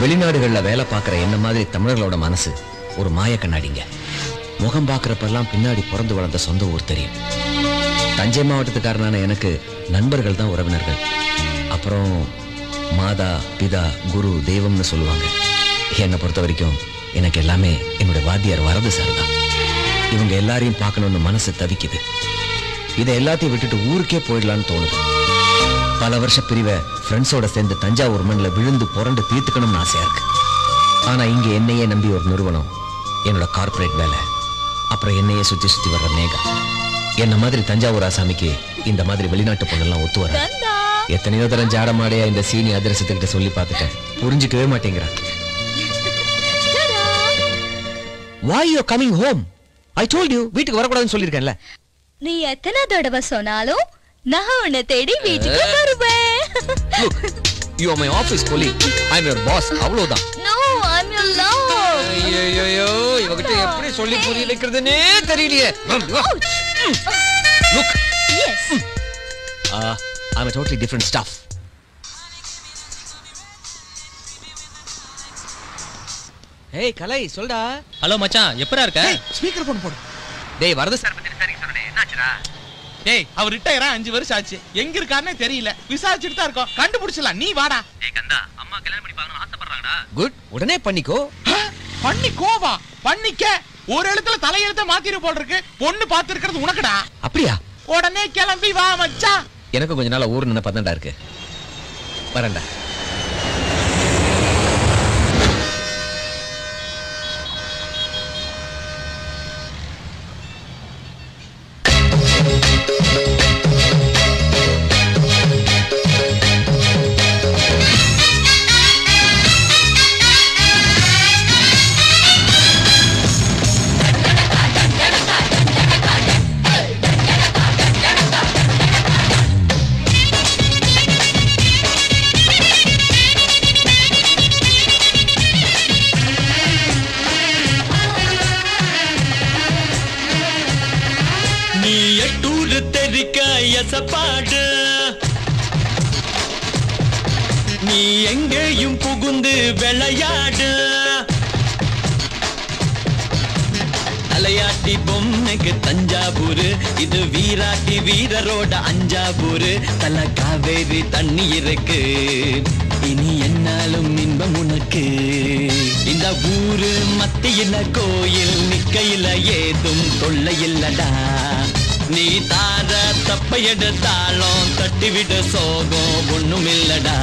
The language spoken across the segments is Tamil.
வெளிநாடுகள்ல வேலை பார்க்குற என்ன மாதிரி தமிழர்களோட மனசு ஒரு மாய கண்ணாடிங்க முகம் பார்க்குறப்பெல்லாம் பின்னாடி பிறந்து வளர்ந்த சொந்த ஊர் தெரியும் தஞ்சை மாவட்டத்துக்காரனான எனக்கு நண்பர்கள் தான் உறவினர்கள் அப்புறம் மாதா பிதா குரு தெய்வம்னு சொல்லுவாங்க என்னை பொறுத்த வரைக்கும் எனக்கு எல்லாமே என்னோட வாத்தியார் வரது சார் தான் இவங்க எல்லாரையும் பார்க்கணும்னு மனசு தவிக்குது இதை எல்லாத்தையும் விட்டுட்டு ஊருக்கே போயிடலான்னு தோணுது பல வருஷ பிரிவை ஃப்ரெண்ட்ஸோட சேர்ந்து தஞ்சாவூர் மண்ணில் விழுந்து புரண்டு தீர்த்துக்கணும்னு ஆசையா இருக்கு ஆனா இங்க என்னையே நம்பி ஒரு நிறுவனம் என்னோட கார்ப்பரேட் வேலை அப்புறம் என்னையே சுத்தி சுத்தி வர்ற மேகா என்ன மாதிரி தஞ்சாவூர் ஆசாமிக்கு இந்த மாதிரி வெளிநாட்டு பொண்ணெல்லாம் ஒத்து வர கந்தா எத்தனையோ தரம் ஜாடமாடையா இந்த சீனி அதிரசத்துக்கிட்ட சொல்லி பார்த்துட்டேன் புரிஞ்சுக்கவே மாட்டேங்கிறான் why you coming home I told you வீட்டுக்கு வரக்கூடாதுன்னு சொல்லியிருக்கேன்ல நீ எத்தனை தடவை சொன்னாலும் நான் உன்னை தேடி வீட்டுக்கு வருவேன் Look, you are my office colleague. I'm your boss. அவ்வளவுதான். நோ ஐம் யுவர் லவ் ஐயோ இவகிட்ட எப்படி சொல்லி புரிய வைக்கிறதுனே தெரியலையே. Look, yes uh, I'm a totally different stuff. Hey, Kalai சொல்டா. ஹலோ மச்சான் எப்பரா இருக்க ஸ்பீக்கர் போன் போடு டேய் வரது சார் பத்தி விசாரிக்க சொன்னே. என்னாச்சுடா? டேய் அவர் ரிட்டையரா அஞ்சு வருஷம் ஆச்சு எங்க இருக்காருன்னே தெரியல விசாரிச்சுட்டு தான் இருக்கோம் கண்டுபிடிச்சலாம் நீ வாடா குட் உடனே பண்ணிக்கோ ஆ, பண்ணி கோவா பண்ணிக்க ஒரு எழுத்துல தலையெழுத்த மாத்திரு போல் இருக்கு பொண்ணு பார்த்து இருக்கிறது உனக்குடா அப்படியா உடனே கிளம்பி வா மச்சான் எனக்கு கொஞ்ச நாள் ஊர் நினைப்பா தான்டா இருக்கு வரேன்டா நீ எட்டூரு தெரிக்க எசப்பாடு நீ எங்கேயும் புகுந்து விளையாடு தலையாட்டி பொம்மைக்கு தஞ்சாவூரு இது வீராட்டி வீரரோட அஞ்சாவூரு தல காவேரி தண்ணி இருக்கு இனி என்னாலும் இன்பம் உனக்கு இந்த ஊரு மத்தியில கோயில் நிக்கையில ஏதும் தொல்லை இல்லடா நீ தார தப்ப எடுத்தாலும் தட்டிவிட சோகம் ஒண்ணும் இல்லடா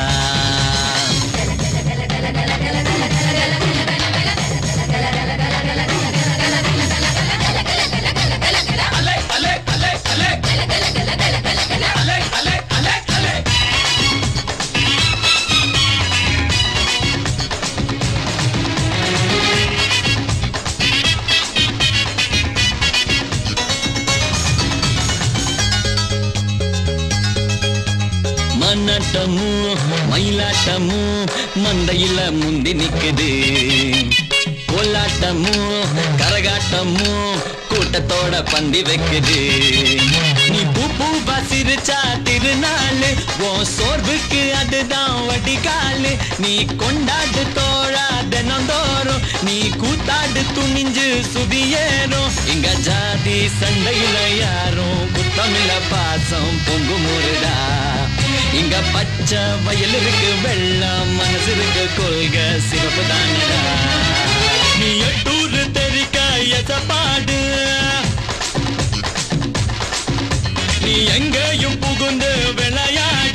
மன்னாட்டமும் மயிலாட்டமும் மந்தையில முந்தி நிக்குது கோலாட்டமும் கரகாட்டமும் கூட்டத்தோட பந்தி வைக்குது நீ பூ பூவா சிரிச்சா திருநாள் உன் சோர்வுக்கு அதுதான் வடிகாலு நீ கொண்டாடு தோழா தினந்தோறும் நீ கூத்தாடு துணிஞ்சு சுதியேறும் இங்க ஜாதி சண்டையில யாரும் குத்தமில்ல பாசம் பொங்கு முருடா இங்க பச்சை வயல் இருக்கு வெள்ளம் மனசு இருக்கு கொள்க சிறப்பு தானடா நீ எட்டூர் தெரிக்க எசப்பாடு நீ எங்கேயும் புகுந்து விளையாட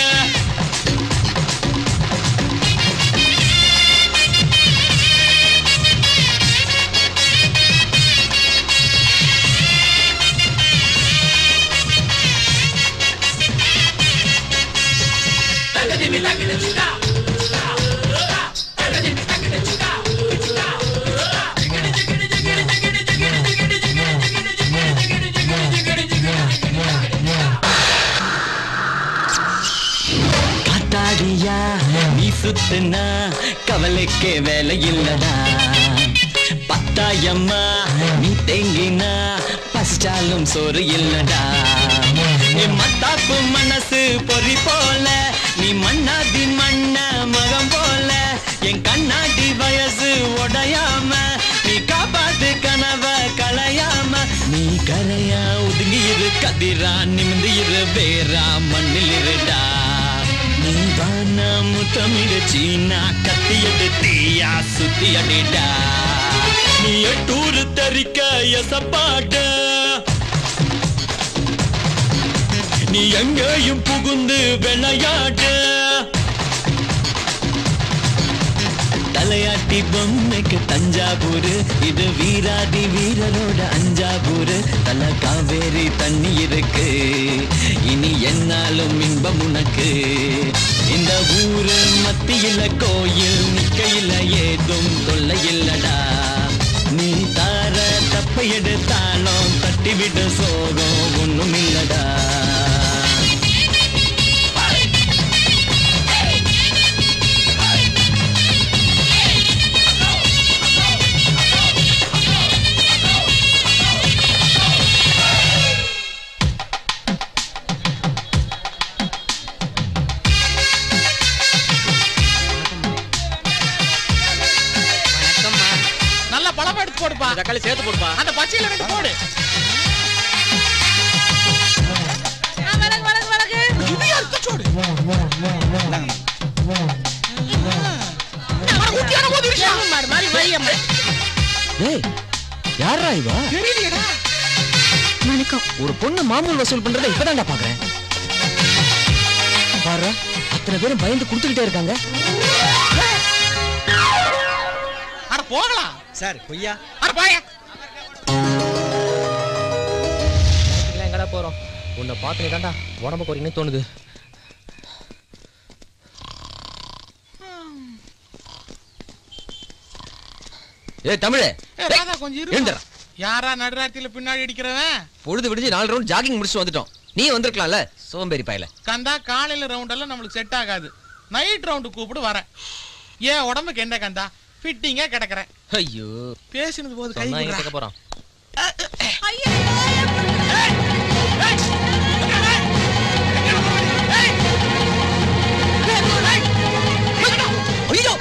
காத்தாடியா நீ சுத்துனா கவலைக்கே வேலை இல்லடா பத்தாயம்மா நீ தேங்கினா பசிச்சாலும் சோறு இல்லடா என் மத்தாப்பு மனசு பொறி போல நீ மண்ணாதி மண்ண மகம் போல என் கண்ண முத்தமிடு சீனா கத்தியது தீயா சுத்தி அடிடா நீ எட்டூரு தரிக்க எசப்பாட நீ எங்கேயும் புகுந்து விளையாட தலையாட்டி பொம்மைக்கு தஞ்சாவூர் இது வீராதி வீரரோட அஞ்சாவூர் தல காவேரி தண்ணி இருக்கு இனி என்னாலும் இன்பம் உனக்கு இந்த ஊரு மத்தியில கோயில் நிக்கையில ஏதும் தொல்லை இல்லடா நீ தார தப்ப எடுத்தாலும் தட்டிவிட சோகம் ஒண்ணும் இல்லடா நல்ல பழமா எடுத்து போடுப்பா தக்காளி சேர்த்து போடுப்பா அந்த பச்சையில எனக்கு போடு இது அறுத்த சோடு. அட, ஊட்டியான போது இருக்கா? டேய் யாரா இவா தெரியலையேடா. வணக்கம் ஒரு பொண்ணு மாமூல் வசூல் பண்றதை இப்பதான்டா பாக்குறேன் பாரு அத்தனை பேரும் பயந்து கொடுத்துக்கிட்டே இருக்காங்க அட, போகலாம் சார் கொய்யா அட, போயா. எங்கடா போறோம் உன்னை பார்த்து தான்டா உடம்பு குறைங்கன்னு தோணுது ஏய் தமிழே ஏய், ராதா, கொஞ்சம் இரு. எழுந்துடா. யாரா நடுராத்திரில பின்னாடி அடிக்கிறவன் பொழுது விடிஞ்சு நாலு ரவுண்ட் ஜாகிங் முடிச்சுட்டு வந்துட்டோம் நீ வந்திருக்கலாம்ல சோம்பேறி பாயல கந்தா காலையில ரவுண்ட் எல்லாம் நம்மளுக்கு செட் ஆகாது நைட் ரவுண்டு கூப்பிடு வரேன் ஏன் உடம்புக்கு என்ன கந்தா ஃபிட்டிங்கா கிடக்குறேன் ஐயோ பேசினது போது கை சொன்னா எங்க விடுறா. கேட்க போறான் ஐயோ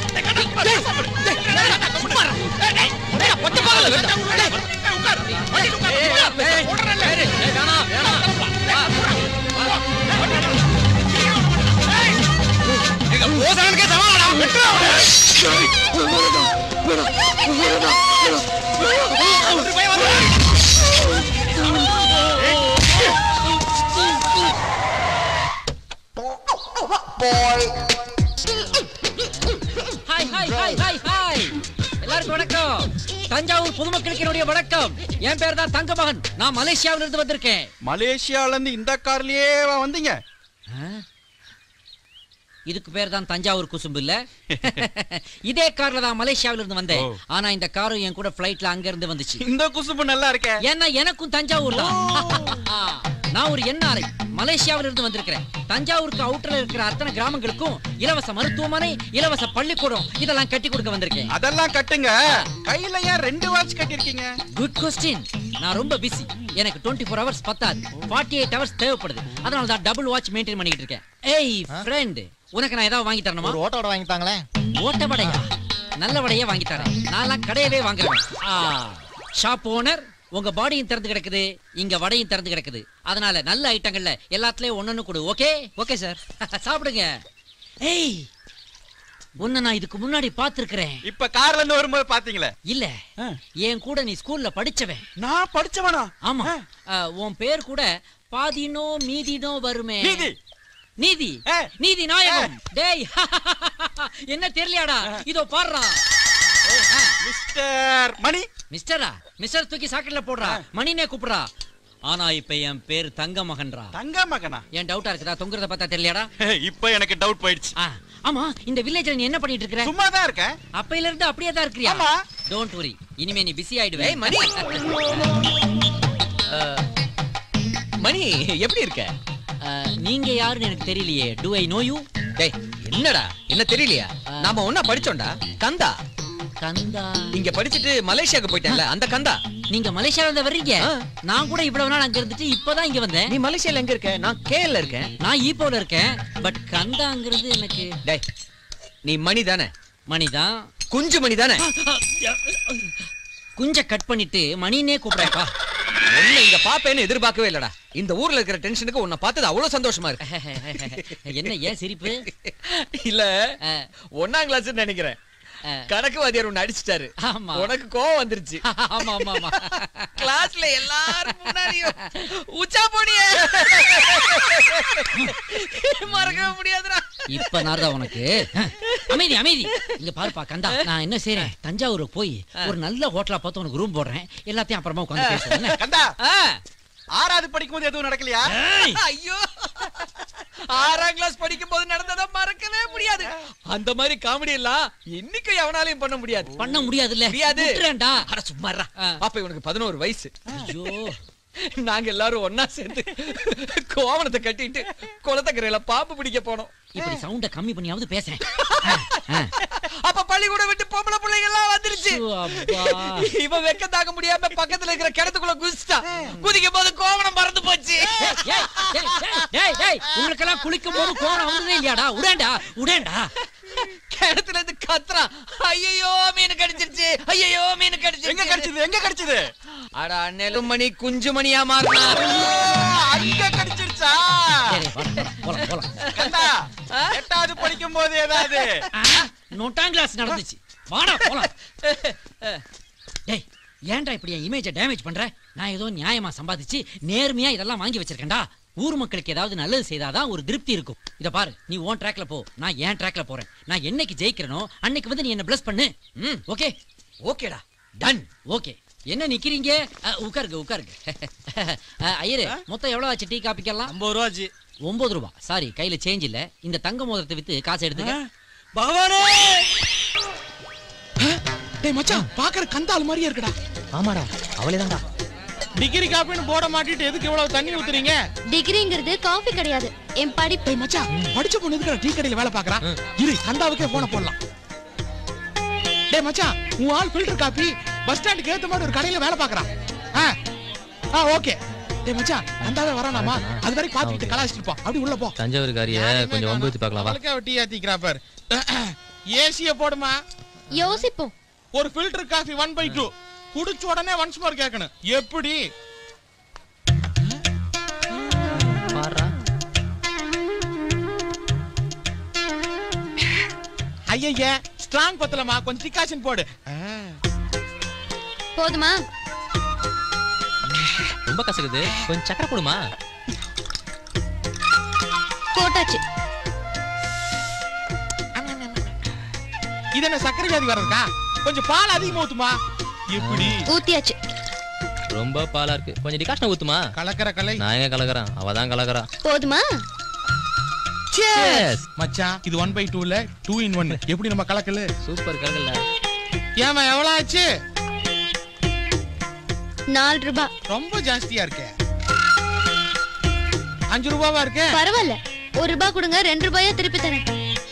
hi hi hi hi hi எல்லாருக்கும் வணக்கம் தஞ்சாவூர் பொதுமக்களுக்கு என்னுடைய வணக்கம் என் பேர் தான் தங்கமகன் நான் மலேசியாவில இருந்து வந்திருக்கேன் மலேசியால இருந்து இந்த கார்லயே வந்தீங்க இதுக்கு பேர் தான் தஞ்சாவூர் குசும்பு இல்ல இதே கார்ல தான் மலேசியாவில இருந்து வந்தேன் ஓ. ஆனா இந்த காரும் என் கூட ஃபிளைட்ல அங்க இருந்து வந்துச்சு இந்த குசுப்பு நல்லா இருக்கே ஏன்னா எனக்கும் தஞ்சாவூர் தான் நான் ஒரு எண்ணாலை மலேசியாவில இருந்து வந்திருக்கிறேன் தஞ்சாவூருக்கு அவுட்டர்ல இருக்கிற அத்தனை கிராமங்களுக்கும் இலவச மருத்துவமனை இலவச பள்ளிக்கூடம் இதெல்லாம் கட்டி கொடுக்க வந்திருக்கேன் அதெல்லாம் கட்டுங்க கையில ஏன் ரெண்டு வாட்ச் கட்டிருக்கீங்க குட் கொஸ்டின் நான் ரொம்ப பிஸி எனக்கு 24 ஃபோர் ஹவர்ஸ் பத்தாது 48 எயிட் ஹவர்ஸ் தேவைப்படுது அதனால தான் டபுள் வாட்ச் மெயின்டைன் பண்ணிட்டு இருக்கேன் ஏய் ஃப்ரெண்ட் உனக்கு நான் ஏதாவது வாங்கி தரணுமா ஒரு ஓட்டோட வாங்கித்தாங்களேன் ஓட்ட வடையா நல்ல வடையே வாங்கி தரேன் நான்லாம் கடையவே வாங்குறேன் ஷாப் ஓனர் உங்க பாடியும் திறந்து கிடக்குது இங்க வடையும் திறந்து கிடக்குது அதனால நல்ல ஐட்டங்கள்ல எல்லாத்துலயும் ஒன்னொன்னு கொடு ஓகே ஓகே சார் சாப்பிடுங்க ஏய் உன்னை நான் இதுக்கு முன்னாடி பார்த்திருக்கிறேன் இப்ப கார்ல இருந்து வரும்போது பாத்தீங்களே இல்ல ஆ. என் கூட நீ ஸ்கூல்ல படிச்சவன் நான் படிச்சவனா ஆமா ஆ, உன் பேர் கூட பாதினோ மீதினோ வருமே நீதி. நீதி ஏ. நீதி நாயகம் டேய் என்ன தெரியலையாடா இதோ பாடுறா ஆ, மிஸ்டர் மணி மிஸ்டரா மிஸ்டர் தூக்கி சாக்கெட்ல போடுறா மணினே கூப்பிடுறா ஆனா இப்ப என் பேர் தங்க மகன்ரா தங்க மகனா என் டவுட்டா இருக்குதா தொங்குறத பார்த்தா தெரியலையாடா இப்ப எனக்கு டவுட் போயிடுச்சு ஆ, ஆமா இந்த வில்லேஜ்ல நீ என்ன பண்ணிட்டு இருக்கிற சும்மா தான் இருக்கேன் அப்பையில இருந்து அப்படியே தான் இருக்கிறியா ஆமா. டோன்ட் வரி இனிமே நீ பிஸி ஆயிடுவே ஏய், மணி. மணி எப்படி இருக்க நீங்க யாருன்னு எனக்கு தெரியலையே டு ஐ நோ யூ டேய் என்னடா என்ன தெரியலையா நாம ஒன்னா படிச்சோம்டா கந்தா கந்தா இங்க படிச்சுட்டு மலேசியாக்கு போயிட்டேன்ல அந்த கந்தா நீங்க மலேசியால இருந்து வர்றீங்க ஆ. நான் கூட இவ்வளவு நாள் அங்க இருந்துட்டு இப்பதான் இங்க வந்தேன் நீ மலேசியால எங்க இருக்க நான் கேஎல்ல இருக்கேன் நான் ஈப்போல இருக்கேன் பட் கந்தாங்கிறது எனக்கு டேய் நீ மணி தானே மணிதான் குஞ்சு மணி தானே குஞ்ச கட் பண்ணிட்டு மணினே கூப்பிடுறேப்பா உன்னை இங்க பாப்பேன்னு எதிர்பார்க்கவே இல்லடா இந்த ஊர்ல இருக்கிற டென்ஷனுக்கு உன்னை பார்த்தது அவ்வளவு சந்தோஷமா இருக்கு என்ன ஏன் சிரிப்பு இல்ல ஆ, ஒன்னாம் கிளாஸ் நினைக்கிறேன் ஆ. கணக்கு வாத்தியார் உன்னை அடிச்சிட்டாரு ஆமா. உனக்கு கோவம் வந்துருச்சு ஆமா ஆமா ஆமா கிளாஸ்ல எல்லாரும் முன்னாடியும் உச்சா போடிய மறக்கவே முடியாதுடா இப்ப நார்தா உனக்கு அஹ், அமைதி அமைதி இங்க பாருப்பா கந்தா நான் என்ன செய்றேன் தஞ்சாவூருக்கு போய் ஒரு நல்ல ஹோட்டலா பார்த்து உனக்கு ரூம் போடுறேன் எல்லாத்தையும் அப்புறமா உட்காந்து பேசுவோம் என்ன? கந்தா ஆ. ஆறாவது படிக்கும்போது எதுவும் நடக்கலையா ஐயோ ஆறாம் கிளாஸ் படிக்கும் போது நடந்ததை மறக்கவே முடியாது அந்த மாதிரி காமெடி எல்லாம் இன்னைக்கு எவனாலையும் பண்ண முடியாது பண்ண முடியாதுல்ல முடியாது விட்டுறேன்டா அட சும்மாறா ஆ. அப்ப இவனுக்கு பதினோரு வயசு ஐயோ நாங்க எல்லாரும் ஒன்னா சேர்ந்து கோவணத்தை கட்டிட்டு குளத்தக்கரையில பாம்பு பிடிக்க போனோம் இப்படி சவுண்ட கம்மி பண்ணியாவது பேசுறேன் அப்ப பள்ளிக்கூடம் விட்டு பொம்பளை பிள்ளைங்க எல்லாம் வந்துருச்சு ஐயோ, அப்பா. இவன் வெக்க தாங்க முடியாம பக்கத்துல இருக்கிற கிணத்துக்குள்ள குதிச்சிட்டான் குதிக்கும் போது கோவணம் மறந்து போச்சு டேய், டேய், டேய், டேய், டேய், உங்களுக்கெல்லாம் குளிக்கும் போது கோணம் வந்ததே இல்லையாடா உடேண்டா உடேண்டா கிணத்துல இருந்து கத்துறான் ஐயோ மீன் கடிச்சிருச்சு ஐயோ மீன் கடிச்சிருச்சு எங்க கடிச்சது எங்க கடிச்சது அடா நெலுமணி குஞ்சு மணியா மாறினா அங்க கடிச்சிருச்சா சரி, வா, போலாம் போலாம் கந்தா எட்டாவது படிக்கும் போது ஏதாவது ஆ, நொட்டாங் கிளாஸ் நடந்துச்சு வாடா போலாம் டேய் ஏன்டா இப்படி என் இமேஜை டேமேஜ் பண்ற நான் ஏதோ நியாயமா சம்பாதிச்சு நேர்மையா இதெல்லாம் வாங்கி வச்சிருக்கேன்டா ஊர் மக்களுக்கு ஏதாவது நல்லது செய்தாதான் ஒரு திருப்தி இருக்கும் இத பாரு நீ உன் ட்ராக்ல போ நான் ஏன் ட்ராக்ல போறேன் நான் என்னைக்கு ஜெயிக்கிறனோ அன்னைக்கு வந்து நீ என்ன பிளஸ் பண்ணு ம் ஓகே ஓகேடா டன் ஓகே என்ன நிக்கிறீங்க அ, உட்காருங்க உட்காருங்க அ, ஐயரு மொத்தம் எவ்வளவு ஆச்சு டீ காப்பிக்கலாம் ஐம்பது ரூபாச்சு ஒன்பது ரூபா சாரி கையில சேஞ்ச் இல்ல இந்த தங்க மோதிரத்தை வித்து காசு எடுத்துக்க பகவானே டேய் மச்சான் பாக்குற கந்தால் மாதிரியே இருக்குடா ஆமாடா அவளே தான்டா டிகிரி காப்பின்னு போட மாட்டிட்டு எதுக்கு இவ்வளவு தண்ணி ஊத்துறீங்க டிகிரிங்கிறது காஃபி கிடையாது என் படிப்பு டேய் மச்சான் படிச்ச பொண்ணு எதுக்கு டீ கடையில வேலை பாக்குறான் இரு கந்தாவுக்கே போன போடலாம் டேய் மச்சான் உன் ஆள் ஃபில்டர் காப்பி பஸ் ஸ்டாண்டுக்கு ஏத்த மாதிரி ஒரு கடையில வேலை பாக்குறான் ஆ ஆ ஓகே டேய் மச்சான் கந்தாவே வரானாமா அது வரைக்கும் பாத்துட்டு கலாச்சிட்டு இருப்போம் அப்படி உள்ள போ தஞ்சாவூர்காரிய கொஞ்சம் வம்பு ஊத்தி பார்க்கலாம் வா அவளுக்கே அவ டீ ஆத்திக்கிறா பாரு ஏசிய போடுமா யோசிப்போம் ஒரு filter coffee one by two குடிச்ச உடனே ஒன்ஸ் மோர் கேட்கணும் எப்படி பாடுறா ஐயய்ய ஸ்ட்ராங் பத்தலமா கொஞ்சம் டிகாஷன் போடு ஆ. போதுமா ரொம்ப கசக்குது கொஞ்சம் சக்கரை போடுமா போட்டாச்சு இது என்ன சக்கரை வியாதி வர்றதுக்கா கொஞ்சம் பால் அதிகமா ஊத்துமா எப்படி ஊத்தியாச்சு ரொம்ப பாலா இருக்கு கொஞ்சம் டிகாஷன் ஊத்துமா கலக்கற கலை நான் எங்க கலக்குறேன் அவ தான் கலக்குறா போதுமா Cheers. மச்சான் இது ஒன் பை டூல டூ இன் ஒன் எப்படி நம்ம கலக்கல சூப்பர் கலக்கல ஏமா எவ்வளவு ஆச்சு நாலு ரூபாய் ரொம்ப ஜாஸ்தியா இருக்கே அஞ்சு ரூபாவா இருக்கே பரவாயில்ல ஒரு ரூபாய் கொடுங்க ரெண்டு ரூபாயா திருப்பி தரேன்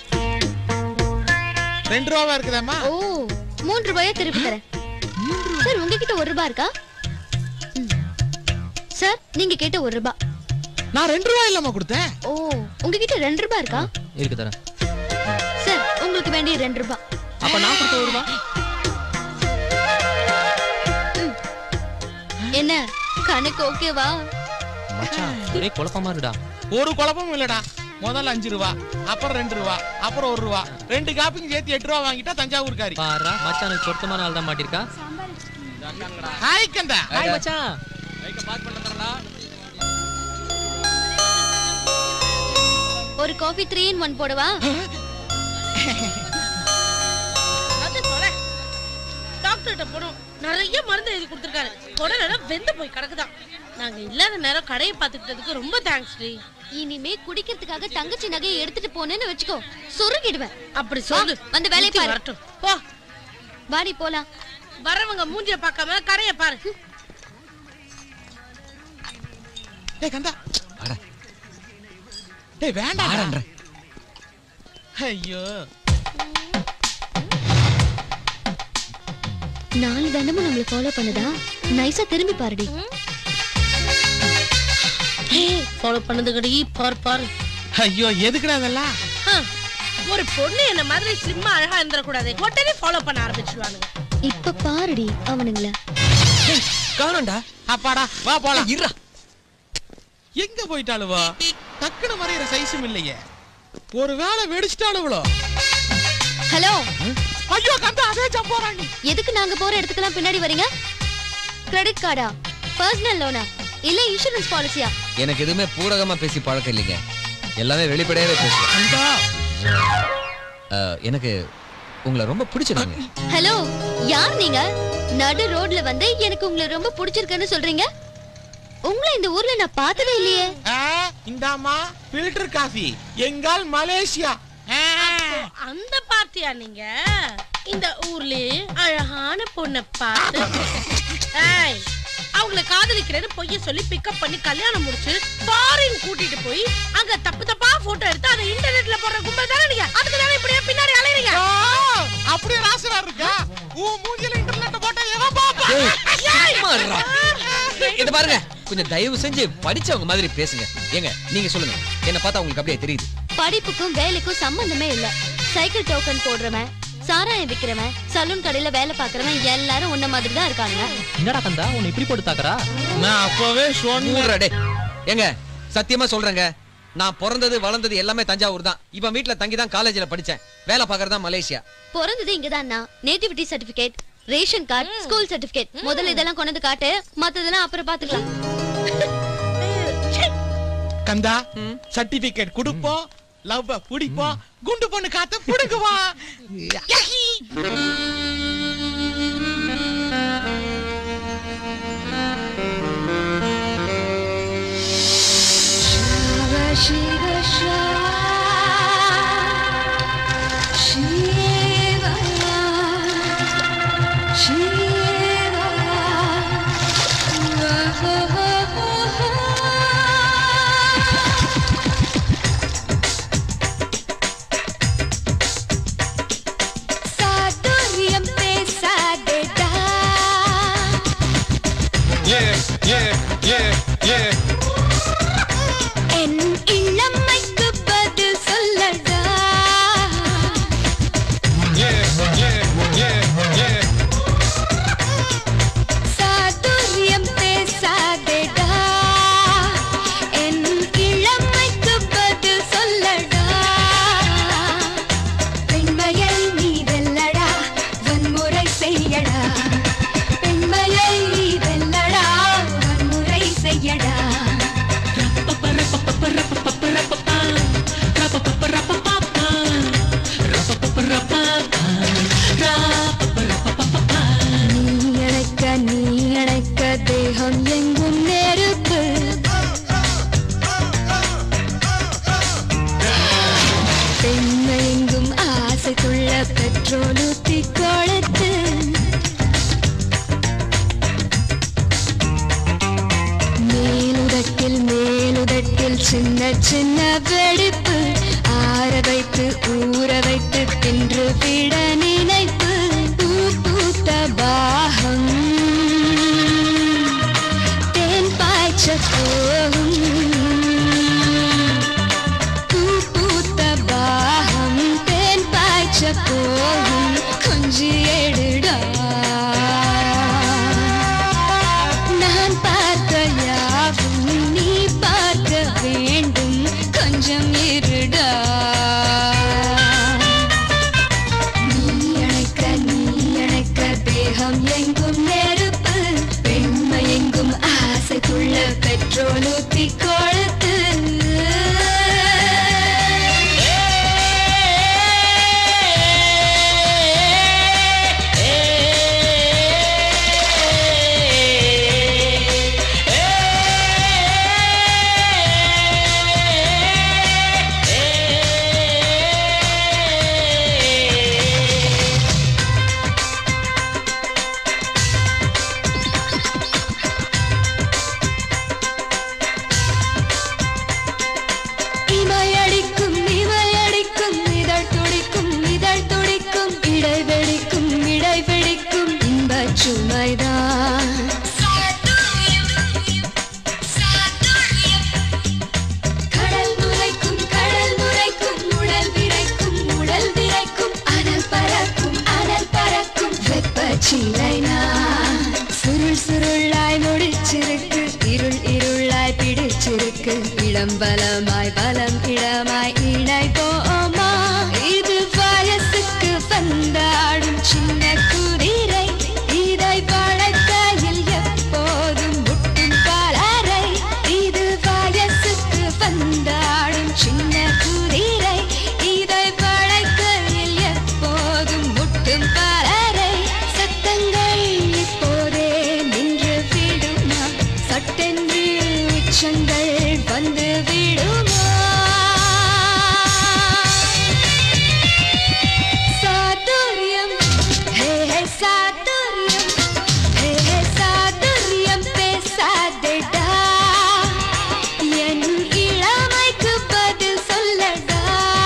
ரெண்டு ரூபாவா இருக்குதாம்மா ஓ மூன்று ரூபாயா திருப்பி தரேன் சார் உங்ககிட்ட ஒரு ரூபாய் இருக்கா ம். சார் நீங்க கேட்ட ஒரு ரூபாய் நான் ரெண்டு ரூபாய் இல்லாம கொடுத்தேன் ஓ உங்ககிட்ட ரெண்டு ரூபாய் இருக்கா இருக்கு தரேன் சார் உங்களுக்கு வேண்டிய ரெண்டு ரூபாய் அப்ப நான் கொடுத்த ஒரு ரூபா என்ன கணக்கு ஓகேவா மச்சான் ஒரே குழப்பமா இருக்குடா ஒரு குழப்பமும் இல்லடா முதல்ல அஞ்சு ரூபா அப்புறம் ரெண்டு ரூபா அப்புறம் ஒரு ரூபா ரெண்டு காப்பிங்க சேர்த்து எட்டு ரூபா வாங்கிட்டா தஞ்சாவூர்காரி பாரா மச்சானுக்கு பொருத்தமான ஆள் தான் மாட்டிருக்கா ஹாய் கந்தா ஹாய் மச்சான் ஒரு காஃபி த்ரீ இன் ஒன் போடவா அது தொலை டாக்டர்கிட்ட போனோம் நிறைய மருந்து எழுதி கொடுத்துருக்காரு உடனே வெந்து போய் கிடக்குதான் நாங்க இல்லாத நேரம் கடையை பார்த்துக்கிட்டதுக்கு ரொம்ப தேங்க்ஸ் டி இனிமே குடிக்கிறதுக்காக தங்கச்சி நகையை எடுத்துட்டு போனேன்னு வச்சுக்கோ சொருகிடுவேன் அப்படி சொல்லு வா, வந்து வேலையை புத்தி பாரு. வரட்டும் போ வாடி போலாம் வரவங்க மூஞ்சிய பார்க்காம கடையை பாரு டேய் கந்தா டேய் வேண்டாம் ஐயோ நாலு தினமும் நம்மள ஃபாலோ பண்ணுதா நைஸா திரும்பி பாருடி ஃபாலோ பண்ணதுக்கடி பார் பார் ஐயோ எதுக்குடா அதெல்லாம் ஹம். ஒரு பொண்ணு என்ன மாதிரி ஸ்லிம்மா அழகா இருந்துடக்கூடாது உடனே ஃபாலோ பண்ண ஆரம்பிச்சிருவானுங்க இப்ப பாருடி அவனுங்கள காணோம்டா அப்பாடா வா போலாம் இருடா எங்க போயிட்டாளுவோ டக்குனு மறையிற சைஸும் இல்லையே ஒருவேளை வெடிச்சிட்டாளுவளோ ஹலோ ஐயோ கந்தா அதே சம்போராணி எதுக்கு நாங்க போற இடத்துக்குலாம் பின்னாடி வரீங்க கிரெடிட் கார்டா பர்சனல் லோனா இல்ல இன்சூரன்ஸ் பாலிசியா எனக்கு எதுவுமே பூடகமா பேசி பழக்கம் இல்லைங்க எல்லாமே வெளிப்படையாவே பேசுவேன் கந்தா அஹ், எனக்கு உங்களை ரொம்ப பிடிச்சிருங்க ஹலோ யார் நீங்க நடு ரோட்ல வந்து எனக்கு உங்களை ரொம்ப பிடிச்சிருக்குன்னு சொல்றீங்க உங்களை இந்த ஊர்ல நான் பார்த்ததே இல்லையே ஆ, இந்தாம்மா ஃபில்டர் காஃபி எங்கால் மலேசியா ஆ. அந்த பார்ட்டியா நீங்க இந்த ஊர்லயே அழகான பொண்ணை பார்த்து ஏய் அவங்கள காதலிக்கிறேன்னு பொய்ய சொல்லி பிக்கப் பண்ணி கல்யாணம் முடிச்சு ஃபாரின் கூட்டிட்டு போய் அங்க தப்பு தப்பா போட்டோ எடுத்து அதை இன்டர்நெட்ல போடுற கும்பல் தானே நீங்க அதுக்கு தானே இப்படியே பின்னாடி அலையறீங்க ஆ, அப்படியே ராசிவா இருக்கா உன் மூஞ்சில இன்டர்நெட் போட்டா எவன் பாப்பா சும்மா இருடா. இத பாருங்க கொஞ்சம் தயவு செஞ்சு படிச்சவங்க மாதிரி பேசுங்க ஏங்க நீங்க சொல்லுங்க என்ன பார்த்தா உங்களுக்கு அப்படியே தெரியுது படிப்புக்கும் வேலைக்கும் சம்பந்தமே இல்ல சைக்கிள் டோக்கன் போடுறவன் சாராயம் விக்கிறவன் சலூன் கடையில வேலை பாக்குறவன் எல்லாரும் உன்ன மாதிரி தான் இருக்காங்க என்னடா கந்தா உன்னை இப்படி போட்டு தாக்குறா நான் அப்பவே சொன்னேன் மூடுறா டேய். ஏங்க சத்தியமா சொல்றேங்க நான் பிறந்தது வளர்ந்தது எல்லாமே தஞ்சாவூர் தான் இப்ப வீட்ல தங்கி தான் காலேஜ்ல படிச்சேன் வேலை பார்க்கறதா மலேசியா பிறந்தது இங்கதான் nativity certificate ration card school certificate முதல்ல இதெல்லாம் கொண்டு வந்து காட்டு மத்ததெல்லாம் அப்புறம் பாத்துக்கலாம் கந்தா சர்டிபிகேட் கொடுப்போம் லவ் புடிப்போம் குண்டு பொண்ணு காத்த புடுங்குவான் சாதுரியம் பேசாதேடா என் இளமைக்கு பதில் சொல்லடா சாதுரியம் பேசாதேடா என் இளமைக்கு பதில் சொல்லடா பெண்மையை நீ வெல்லடா வன்முறை செய்யடா பெண்மையை நீ வெல்லடா வன்முறை செய்யடா நீ அணைக்க நீ அணைக்க தேகம் எங்கும் நெருப்பு பெண்மை எங்கும் ஆசை துள்ள பெட்ரோல் ஊத்தி கொளுத்து மேலுதட்டில் மேலுதட்டில் சின்ன சின்ன வெடிப்பு ஆற வைத்து ஊற வைத்து தின்று விட நினைப்பு பூ பூத்த பாகம் தேன் பாய்ச்ச போகும் பூ பூத்த பாகம் தேன் பாய்ச்ச போகும் கொஞ்சி எடுடா நான் பார்த்த யாவும் நீ பார்க்க வேண்டும் கொஞ்சம் இருடா நீ அணைக்க நீ அணைக்க தேகம் எங்கும் நெருப்பு பெண்மை எங்கும் ஆசைக்குள்ள பெட்ரோல் ஊத்தி கொழுத்து ஏ பலமாய் பலம் இடமாய் இணைப்போமா இது வயசுக்கு வந்தாடும் சின்ன குதிரை இதை பழக்கையில் எப்போதும் முட்டும் பாலரை இது வயசுக்கு வந்தாடும் சின்ன குதிரை இதை பழக்கையில் எப்போதும் முட்டும் பாலரை சத்தங்கள் இப்போதே நின்று விடுமா சட்டென்று உச்சங்கள் வந்து விடுமா சாதுரியம் ஹே ஹே சாதுரியம் ஹே ஹே சாதுரியம் பேசாதேடா என் இளமைக்கு பதில் சொல்லடா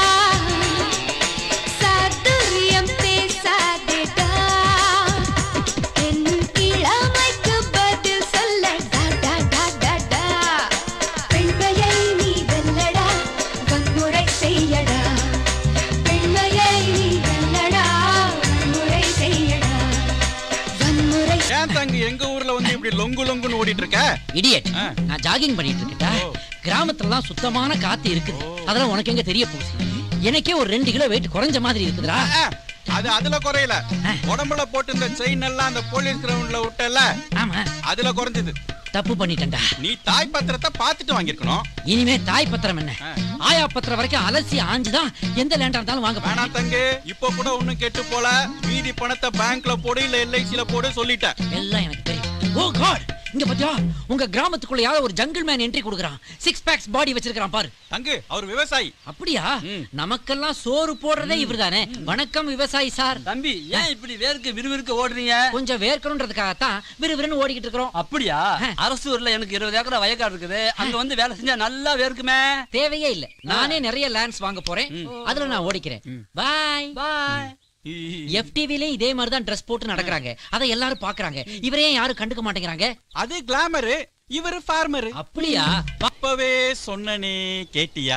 சாதுரியம் பேசாதேடா என் இளமைக்கு பதில் சொல்லடா டா டா டா டா பெண்மையை நீ வெல்லடா வன்முறை செய்யடா பெண்மையை நீ வெல்லடா வன்முறை செய்யடா வன்முறை ஏன் தங்கி எங்க ஊர்ல வந்து இப்படி லொங்கு லொங்குன்னு ஓடிட்டு இருக்க இடியட் ஆ. நான் ஜாகிங் பண்ணிட்டு இருக்கேன்டா கிராமத்துலலாம் சுத்தமான காத்து இருக்குது அதெல்லாம் உனக்கு எங்க தெரிய போகுது எனக்கே ஒரு ரெண்டு கிலோ வெயிட் குறைஞ்ச மாதிரி இருக்குதுடா ஆ, அது அதுல குறையல உடம்புல போட்டு இந்த செயின் எல்லாம் அந்த போலீஸ் கிரவுண்ட்ல விட்டல ஆமா அதுல குறைஞ்சது தப்பு பண்ணிட்டேன்டா நீ தாய் பத்திரத்தை பார்த்துட்டு வாங்கிருக்கணும் இனிமே தாய் பத்திரம் என்ன ஆ. ஆயா பத்திரம் வரைக்கும் அலசி ஆஞ்சுதான் எந்த லேண்டா இருந்தாலும் வாங்க வேணாம் போறேன் தங்கு இப்ப கூட ஒண்ணும் கெட்டு போல மீதி பணத்தை பேங்க்ல போடு இல்ல எல்ஐசில போடு சொல்லிட்டேன் எல்லாம் எனக்கு தெரியும் ஓ காட் இங்க பாத்தியா உங்க கிராமத்துக்குள்ள யாரோ ஒரு ஜங்கிள் மேன் என்ட்ரி கொடுக்குறான் சிக்ஸ் பேக்ஸ் பாடி வச்சிருக்கான் பாரு தங்கு அவர் விவசாயி அப்படியா ம். நமக்கெல்லாம் சோறு போடுறதே இவர்தானே வணக்கம் விவசாயி சார் தம்பி ஏன் இப்படி வேர்க்கு விறுவிறுக்க ஓடுறீங்க கொஞ்சம் வேர்க்கணுன்றதுக்காகத்தான் விறுவிறுன்னு ஓடிக்கிட்டு இருக்கிறோம் அப்படியா அரசூர்ல எனக்கு இருபது ஏக்கர் வயக்காடு இருக்குது அங்க வந்து வேலை செஞ்சா நல்லா வேர்க்குமே தேவையே இல்ல நானே நிறைய லேண்ட்ஸ் வாங்க போறேன் அதுல நான் ஓடிக்கிறேன் பாய் பாய் எஃப்டிவிலயும் இதே மாதிரி தான் ட்ரெஸ் போட்டு நடக்கறாங்க அதை எல்லாரும் பாக்குறாங்க இவரே யாரும் கண்டுக்க மாட்டேங்கிறாங்க அது கிளாமரு இவரு ஃபார்மரு அப்படியா அப்பவே சொன்னனே கேட்டியா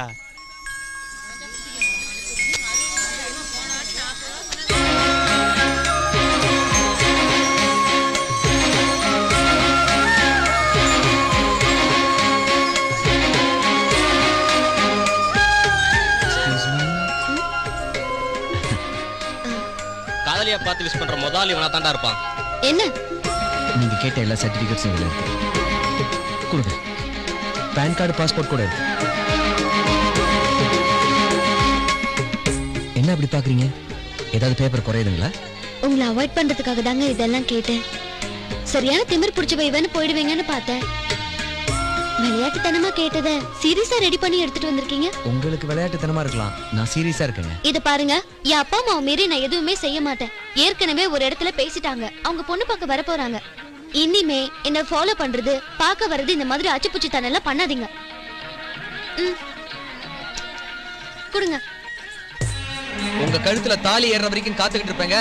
காதலியா பார்த்து விஷ் பண்ற முதல் இவனா தாண்டா இருப்பான் என்ன நீங்க கேட்ட எல்லா சர்டிபிகேட்ஸும் இதுல இருக்கு கொடுங்க பேன் கார்டு பாஸ்போர்ட் கூட இருக்கு என்ன அப்படி பாக்குறீங்க ஏதாவது பேப்பர் குறையுதுங்களா உங்களை அவாய்ட் பண்றதுக்காக தாங்க இதெல்லாம் கேட்டேன் சரியான திமிர் பிடிச்ச வைவன்னு போயிடுவீங்கன்னு பார்த்தேன் விளையாட்டுத்தனமா கேட்டத சீரியஸா ரெடி பண்ணி எடுத்துட்டு வந்திருக்கீங்க உங்களுக்கு விளையாட்டுத்தனமா இருக்கலாம் நான் சீரியஸா இருக்கேங்க இத பாருங்க என் அப்பா அம்மாவை மீறி நான் எதுவுமே செய்ய மாட்டேன் ஏற்கனவே ஒரு இடத்துல பேசிட்டாங்க அவங்க பொண்ணு பார்க்க வர போறாங்க இனிமே என்ன ஃபாலோ பண்றது பார்க்க வர்றது இந்த மாதிரி அச்சுப்புச்சி எல்லாம் பண்ணாதீங்க ம். கொடுங்க உங்க கழுத்துல தாலி ஏறுற வரைக்கும் காத்துக்கிட்டு இருப்பேங்க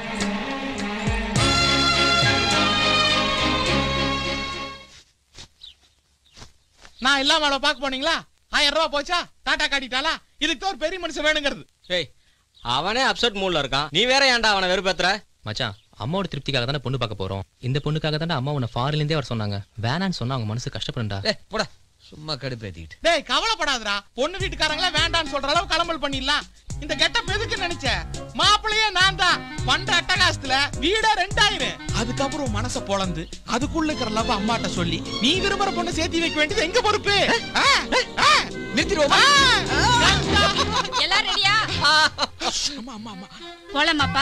நான் இல்லாம அவளை பார்க்க போனீங்களா ஆயிரம் ரூபாய் போச்சா டாட்டா காட்டிட்டாளா இதுக்கு தான் ஒரு பெரிய மனுஷன் வேணுங்கிறது ஏய் அவனே அப்செட் மூட்ல இருக்கான் நீ வேற ஏன்டா அவனை வெறுப்பேத்துற மச்சான் அம்மாவோட திருப்திக்காக தானே பொண்ணு பார்க்க போறோம் இந்த பொண்ணுக்காக தானே அம்மா உன்னை ஃபாரின்ல இருந்தே வர சொன்னாங்க வேணான்னு சொன்னா அவங்க மனசு கஷ்டப்படும்டா ஏய் போடா சும்மா கடுப்பேத்திக்கிட்டு டேய் கவலைப்படாதடா பொண்ணு வீட்டுக்காரங்களே வேண்டாம்னு சொல்ற அளவு கிளம்பல் பண்ணிடலாம் இந்த கெட்டப் எதுக்கு நினைச்ச மாப்பிளையே நான் தான் பண்ற அட்டகாசத்துல வீடே ரெண்டாயிரம் அதுக்கப்புறம் மனச பொளந்து அதுக்குள்ள இருக்கிற லவ் அம்மாட்ட சொல்லி நீ விரும்புற பொண்ணு சேர்த்தி வைக்க வேண்டியது எங்க பொறுப்பு ஆ, ஆ, நிறுத்திடுவோமா ஆ, எல்லாம் ரெடியா ஆமா ஆமா ஆமா போலாமாப்பா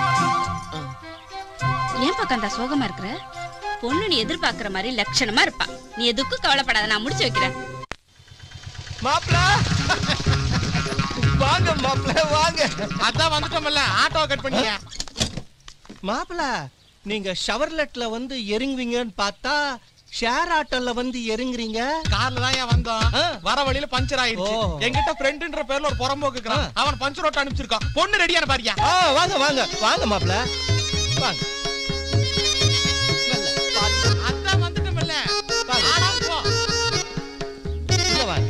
ஏன் பக்கம் அந்த சோகமா இருக்கிற பொண்ணு நீ எதிர்பார்க்கிற மாதிரி லட்சணமா இருப்பா நீ எதுக்கும் கவலைப்படாத நான் முடிச்சு வைக்கிறேன் மாப்ள வாங்க மாப்ள வாங்க அதான் வந்துட்டோம்ல ஆட்டோ கட் பண்ணிக்க மாப்பிள நீங்க ஷவர்லெட்ல வந்து இறங்குவீங்கன்னு பார்த்தா ஷேர் ஆட்டோல வந்து இறங்குறீங்க கார்ல தான் ஏன் வந்தோம் ஆ. வர வழியில பஞ்சர் ஆயிடுச்சு ஓ. என்கிட்ட ஃப்ரெண்டுன்ற பேர்ல ஒரு புறம்போக்கு இருக்கிறான் அவன் பஞ்சர் ஓட்ட அனுப்பிச்சிருக்கான் பொண்ணு ரெடியான பாரியா ஆ வாங்க வாங்க வாங்க மாப்பிள வாங்க மெல்ல, பார்த்து, அதான் வந்துட்டோம்ல ஆனா போ உள்ள வாங்க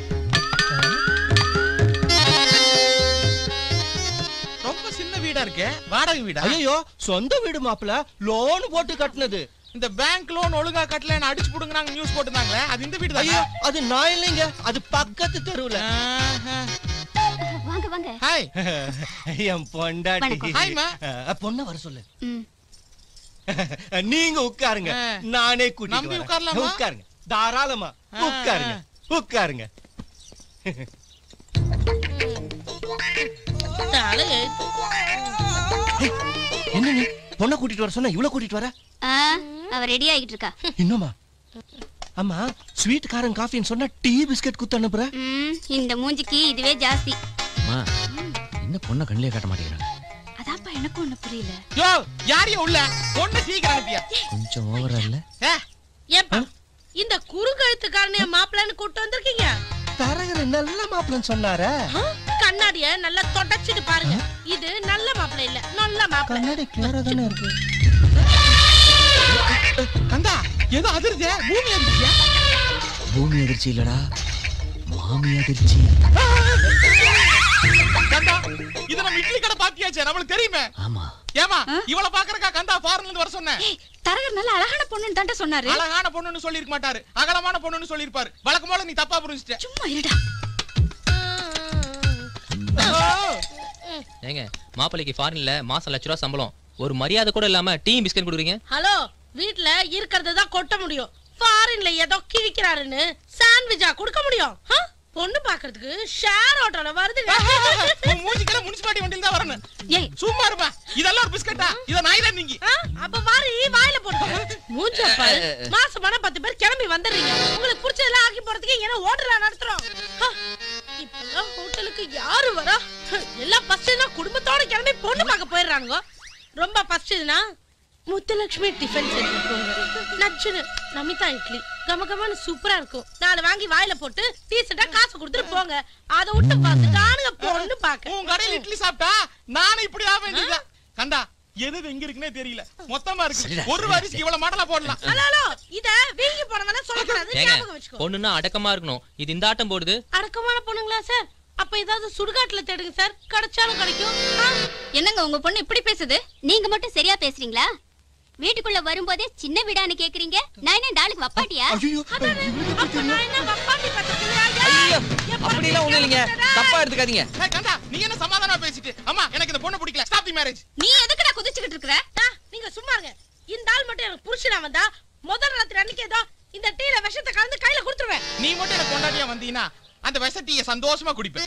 ரொம்ப சின்ன வீடா இருக்கே வாடகை வீடா ஐயோ சொந்த வீடு மாப்பிள லோன் போட்டு கட்டினது இந்த பேங்க் லோன் ஒழுங்கா கட்டல என்ன அடிச்சு புடுங்கறாங்க நியூஸ் போட்டுருந்தாங்களே அது இந்த வீடு ஐயோ அது நான் இல்லைங்க அது பக்கத்து தெருவுல வாங்க வாங்க ஹாய் என் பொண்டாட்டி வணக்கம். ஹாய்மா. அஹ், பொண்ணை வர சொல்லு ம் நீங்க உட்காருங்க ஆ. நானே கூட்டிட்டு நம்பி வரேன். உட்காரலாமா? உட்காருங்க தாராளமா ஆ. உட்காருங்க உட்காருங்க தலை என்ன நீ பொண்ணை கூட்டிட்டு வர சொன்னா இவ்வளவு கூட்டிட்டு வர ஆ, அவ ரெடி ஆகிட்டு இருக்கா இன்னுமா அம்மா ஸ்வீட் காரன் காஃபின்னு சொன்னா டீ பிஸ்கட் குத்து அனுப்புற ம் இந்த மூஞ்சிக்கு இதுவே ஜாஸ்தி அம்மா என்ன பொண்ணை கண்ணிலே காட்ட மாட்டேங்கிறாங்க அதான்ப்பா எனக்கும் ஒண்ணு புரியல யோ யாரையும் உள்ள பொண்ணு சீக்கிரம் அனுப்பியா கொஞ்சம் ஓவரா இல்ல ஏ, ஏப்பா இந்த குறுக்கழுத்துக்காரனைய மாப்பிள்ளைன்னு கூட்டு வந்திருக்கீங்க தரகர் நல்ல மாப்பிள்ளன்னு சொன்னாரே ஆ, கண்ணாடிய நல்லா தொடச்சிட்டு பாருங்க இது நல்ல மாப்பிள்ளை இல்ல நல்ல மாப்பிள்ளை கண்ணாடி கிளியரா தானே இருக்கு கந்தா ஏதோ அதிருதே பூமி அதிர்ச்சியா பூமி அதிர்ச்சி இல்லடா மாமி அதிர்ச்சி கந்தா இது நம்ம இட்லி கடை பாத்தியாச்சே நம்மளுக்கு தெரியுமே ஆமா ஏமா இவள பாக்குறக்கா கந்தா ஃபாரின்ல இருந்து வர சொன்னேன் தரகர் நல்ல அழகான பொண்ணுன்னு தான்டா சொன்னாரு அழகான பொண்ணுன்னு சொல்லிருக்க மாட்டாரு அகலமான பொண்ணுன்னு சொல்லிருப்பாரு வழக்கம் போல நீ தப்பா புரிஞ்சுட்ட சும்மா இருடா ஏங்க மாப்பிள்ளைக்கு ஃபாரின்ல மாசம் லட்ச ரூபா சம்பளம் ஒரு மரியாதை கூட இல்லாம டீ பிஸ்கட் கொடுக்குறீங்க ஹலோ வீட்ல இருக்கிறது தான் கொட்ட முடியும் ஃபாரின்ல ஏதோ கிழிக்கிறாருன்னு சாண்ட்விச்சா கொடுக்க முடியும் ஆ? பொண்ணு பாக்குறதுக்கு ஷேர் ஆட்டோல வருதுங்க உன் மூஞ்சிக்கெல்லாம் முனிசிபாலிட்டி வண்டியில தான் வரணும் ஏய் சும்மா இருப்பா இதெல்லாம் ஒரு பிஸ்கட்டா இத நான் தான் நீங்க ஆ? அப்ப வாரி வாயில போட்டு மூஞ்ச பாரு மாசமான பத்து பேர் கிளம்பி வந்துடுறீங்க உங்களுக்கு பிடிச்சதெல்லாம் ஆக்கி போறதுக்கு ஏன்னா ஓட்டலா நடத்துறோம் ஆ, இப்பெல்லாம் ஹோட்டலுக்கு யாரு வரா எல்லாம் ஃபர்ஸ்ட்னா குடும்பத்தோட கிளம்பி பொண்ணு பார்க்க போயிடுறானுங்க ரொம்ப ஃபர்ஸ்ட்னா முத்துலட்சுமி டிஃபன் சென்டர் போங்க நச்சுன்னு நமிதா இட்லி கம கமன்னு சூப்பரா இருக்கும் நாலு வாங்கி வாயில போட்டு டீசெண்டா காசு கொடுத்துட்டு போங்க அதை விட்டு பார்த்துட்டானுங்க பொண்ணு பார்க்க உன் கடையில இட்லி சாப்பிட்டா நானும் இப்படி ஆக வேண்டியதா கந்தா எது எது எங்க இருக்குன்னே தெரியல மொத்தமா இருக்கு ஒரு வரிசைக்கு இவ்வளவு மாடலா போடலாம் ஹலோ ஹலோ இத வீங்கி போனவன சொல்லக்கூடாது ஏங்க ஞாபகம் வச்சுக்கோ பொண்ணுன்னா அடக்கமா இருக்கணும் இது இந்த ஆட்டம் போடுது அடக்கமான பொண்ணுங்களா சார் அப்ப ஏதாவது சுடுகாட்டுல தேடுங்க சார் கிடைச்சாலும் கிடைக்கும் ஆ? என்னங்க உங்க பொண்ணு இப்படி பேசுது நீங்க மட்டும் சரியா பேசுறீங்களா வீட்டுக்குள்ள வரும்போதே சின்ன வீடான்னு கேக்குறீங்க நான் என்ன இந்த ஆளுக்கு வப்பாட்டியா ஐயோ அப்ப நான் என்ன வப்பாண்டி பத்தலையா ஐயோ அப்படிலாம் ஒண்ணும் இல்லைங்க தப்பா எடுத்துக்காதீங்க ஏய், கந்தா நீ என்ன சமாதானமா பேசிட்டு அம்மா எனக்கு இந்த பொண்ணு பிடிக்கல ஸ்டாப் தி மேரேஜ் நீ எதுக்குடா குதிச்சுக்கிட்டு இருக்கிற ஆ, நீங்க சும்மா இருங்க இந்த ஆள் மட்டும் எனக்கு புருஷனா வந்தா முதல் ராத்திரி அன்னைக்கு ஏதோ இந்த டீல விஷத்தை கலந்து கையில கொடுத்துருவேன் நீ மட்டும் எனக்கு கொண்டாட்டியா வந்தீங்கன்னா அந்த விஷ சந்தோஷமா குடிப்பேன்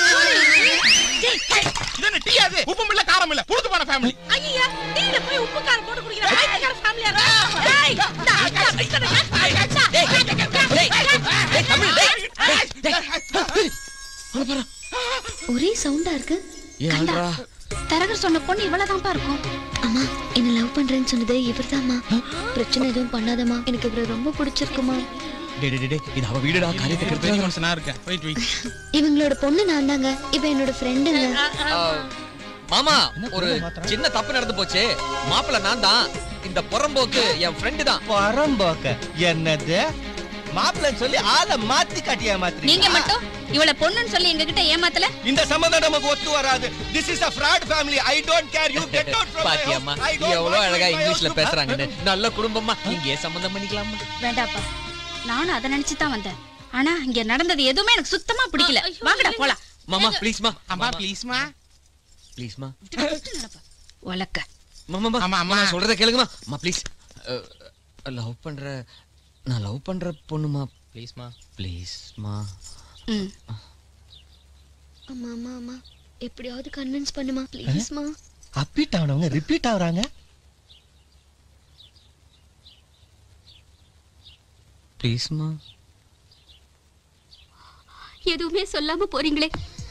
இது என்ன டீ அது உப்பும் இல்ல காரம் இல்ல புடுத்து போன ஃபேமிலி ஐயா டீல போய் உப்பு காரம் போட்டு குடிக்கிற பைத்தியக்கார ஃபேமிலியா டேய் இந்த அக்கா பிஸ்கட் ஒரே சவுண்டா இருக்கு ஏன் ஆள்றா தரகர் சொன்ன பொண்ணு இவ்வளவுதான்ப்பா இருக்கும் அம்மா என்ன லவ் பண்றேன்னு சொன்னது இவர்தாம்மா பிரச்சனை எதுவும் பண்ணாதம்மா எனக்கு இவரை ரொம்ப பிடிச்சிருக்குமா டே டே, டே டே இது அவ வீடுடா காரியத்தை பெரிய கெடுத்துறாத. மனுஷனா இருக்கேன் வெயிட் வெயிட் இவங்களோட பொண்ணு நான் தாங்க இவ என்னோட ஃப்ரெண்டுங்க மாமா ஒரு சின்ன தப்பு நடந்து போச்சு மாப்பிள்ள நான் தான் இந்த புறம்போக்கு என் ஃப்ரெண்டு தான் பரம்போக்க என்னது மாப்பிள்ளன்னு சொல்லி ஆளை மாத்தி காட்டியா மாத்திரி நீங்க மட்டும் இவள பொண்ணுன்னு சொல்லி எங்க கிட்ட ஏமாத்தல இந்த சம்மந்தம் நமக்கு ஒத்து வராது this is a fraud family i don't care you get out from my பாத்தியம்மா house. I don't எவ்வளவு want அழகா you in my இங்கிலீஷ்ல house. பேசுறாங்கன்னு நல்ல குடும்பமா இங்கே சம்மந்தம் பண்ணிக்கலாமா வேண்டாப்பா நானும் அதை நினைச்சு தான் வந்தேன் ஆனா இங்க நடந்தது எதுவுமே எனக்கு சுத்தமா பிடிக்கல வாங்கடா போலாம் மாமா ப்ளீஸ்மா அம்மா ப்ளீஸ்மா ப்ளீஸ்மா உலக்க மாமா ஆமா, ஆமா. நான் சொல்றத கேளுங்கம்மா அம்மா ப்ளீஸ் லவ் பண்ற நான் லவ் பண்ற பொண்ணுமா ப்ளீஸ்மா ப்ளீஸ்மா ம் அம்மா அம்மா அம்மா எப்படியாவது கன்வின்ஸ் பண்ணுமா ப்ளீஸ்மா அப்பீட் ஆனவங்க ரிப்பீட் ஆகுறாங்க ப்ளீஸ்மா எதுவுமே சொல்லாம போறீங்களே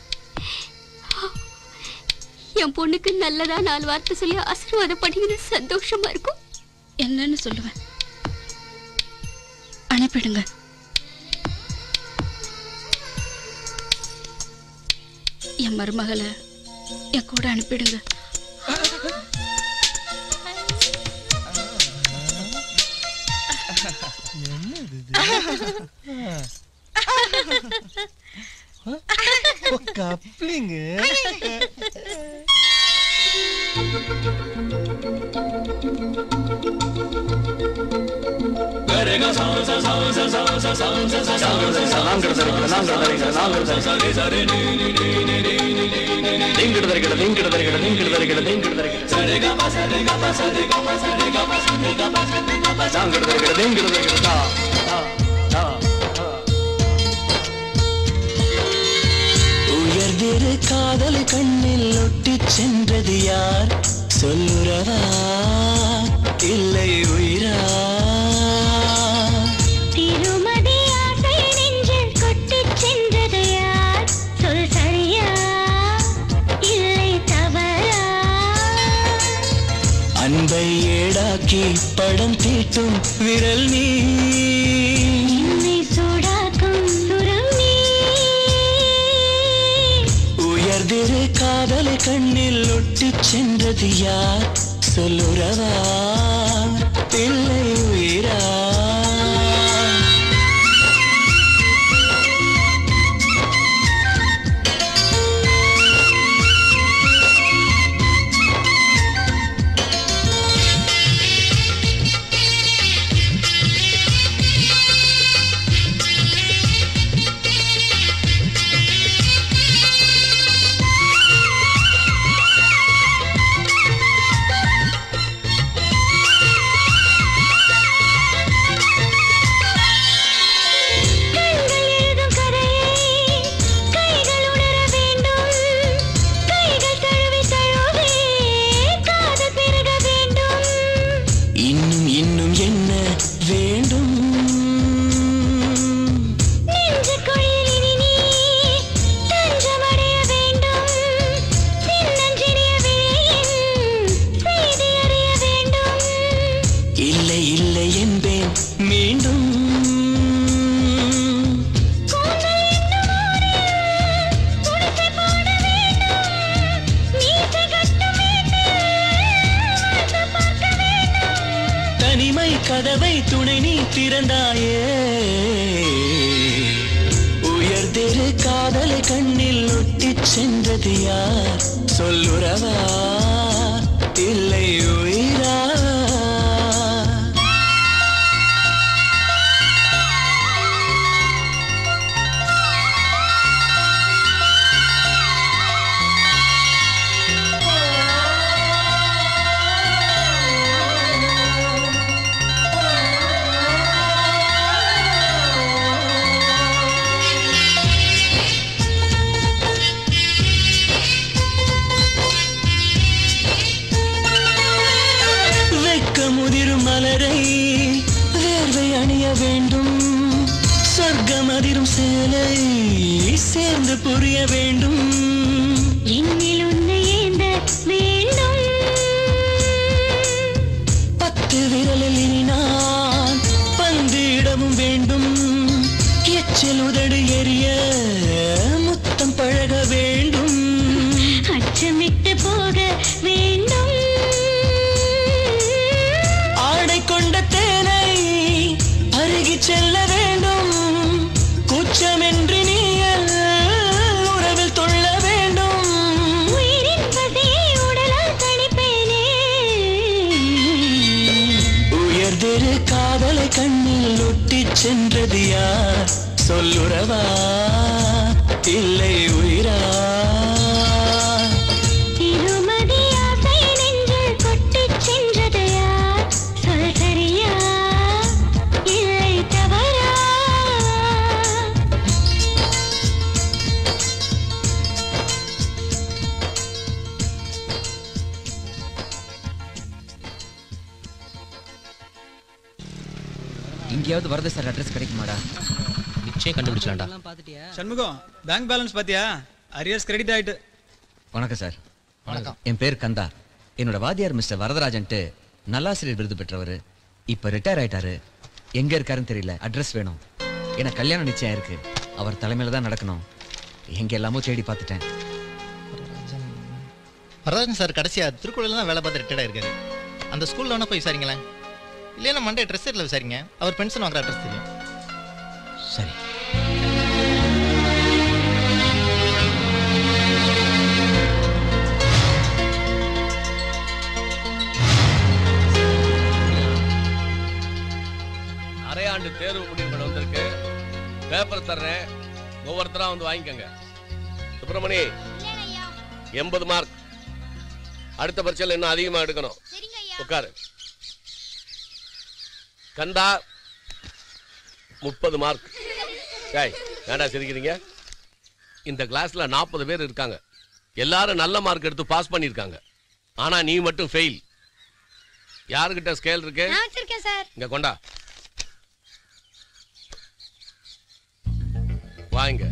என் பொண்ணுக்கு நல்லதா நாலு வார்த்தை சொல்லி ஆசீர்வாதம் பண்ணீங்கன்னா சந்தோஷமா இருக்கும் என்னன்னு சொல்லுவேன் அனுப்பிடுங்க என் மருமகளை என் கூட அனுப்பிடுங்க கப்ளிங் உயர்திரு காதல் கண்ணில் ஒட்டிச் சென்றது யார் சொல்லுறவா இல்லை உயிரா திருமதி ஆசை நெஞ்சில் கொட்டிச் சென்றது யார் சொல் சரியா இல்லை தவறா அன்பை ஏடாக்கி படம் தீட்டும் விரல் நீ என்னை சூடாக்கும் சுரம் நீ உயர்திரு காதல் கண்ணில் ஒட்டிச் சென்றது யார் சொல்லுறவா இல்லை உயிரா கண்கள் எழுதும் கதையை கைகள் உணர வேண்டும் கைகள் தழுவி தழுவி காதல் பெருக வேண்டும் இன்னும் இன்னும் என்ன வேண்டும் நெஞ்சுக்குழியில் இனி நீ தஞ்சமடைய வேண்டும் சின்னஞ்சிறிய விழியின் செய்தி அறிய வேண்டும் இல்லை இல்லை என்பேன் மீண்டும் கூந்தல் என்னும் ஊரில் குடிசை போட வேண்டும் மீசை கட்டும் வீட்டில் வாழ்ந்து பார்க்க வேண்டும் தனிமை கதவை துணை நீ திறந்தாயே உயர்திரு காதலை கண்ணில் ஒட்டிச் சென்றது யார் சொல்லுறவா இல்லை உயிரா வெக்க முதிரும் மலரை வேர்வை அணிய வேண்டும் சொர்க்கம் அதிரும் சேலை சேர்ந்து புரிய வேண்டும் என்னில் உன்னை ஏந்த வேண்டும் பத்து விரலில் இனி நான் பந்திடவும் வேண்டும் எச்சில் உதடு எரிய முத்தம் பழக வேண்டும் அச்சமிட்டு போக வேண்டும் ஆடை கொண்ட தேனை அருகிச் செல்ல வேண்டும் கூச்சமின்றி நீ உறவில் தொள்ள வேண்டும் உயிரின் பசியை உடலால் தணிப்பேனே உயர்திரு காதலை கண்ணில் ஒட்டிச் சென்றது யார் சொல்லுறவா இல்லை உயிரா திருமதி ஆசை நெஞ்சில் கொட்டிச் சென்றது யார் சொல் சரியா இல்லை தவறா எங்கேயாவது வரது சார் அட்ரஸ் கிடைக்குமாடா நிச்சயம் கண்டுபிடிச்சலாம்டா சண்முகம் பேங்க் பேலன்ஸ் பாத்தியா அரியர்ஸ் கிரெடிட் ஆயிட்டு வணக்கம் சார் வணக்கம். என் பேர் கந்தா என்னோட வாத்தியார் மிஸ்டர் வரதராஜன்ட்டு நல்லாசிரியர் விருது பெற்றவர் இப்ப ரிட்டையர் ஆயிட்டாரு எங்க இருக்காருன்னு தெரியல அட்ரஸ் வேணும் எனக்கு கல்யாணம் நிச்சயம் இருக்கு அவர் தலைமையில தான் நடக்கணும் எங்க எல்லாமோ தேடி பார்த்துட்டேன் வரதராஜன் சார் கடைசியா திருக்குறள் தான் வேலை பார்த்து ரிட்டையர்ட் ஆயிருக்காரு அந்த ஸ்கூல்ல வேணா போய் விசாரிங்களேன் இல்லையா மண்டே ட்ரெஸ் செட்டில் விசாரிங்க அவர் பென்ஷன் வாங்குற அட்ரஸ் தெரியும் சரி अरे பேப்பர் தர்றேன் ஒவ்வொருத்தரா வந்து வாங்கிக்கோங்க சுப்பிரமணி எண்பது மார்க் அடுத்த பரீட்சையில் இன்னும் அதிகமா எடுக்கணும் உட்காரு கந்தா முப்பது மார்க் ஏய் ஏன்டா சிரிக்கிறீங்க இந்த கிளாஸ்ல நாற்பது பேர் இருக்காங்க எல்லாரும் நல்ல மார்க் எடுத்து பாஸ் பண்ணியிருக்காங்க ஆனா நீ மட்டும் ஃபெயில் யாருக்கிட்ட ஸ்கேல் இருக்கு நான் வச்சிருக்கேன் சார் இங்க கொண்டா வாங்க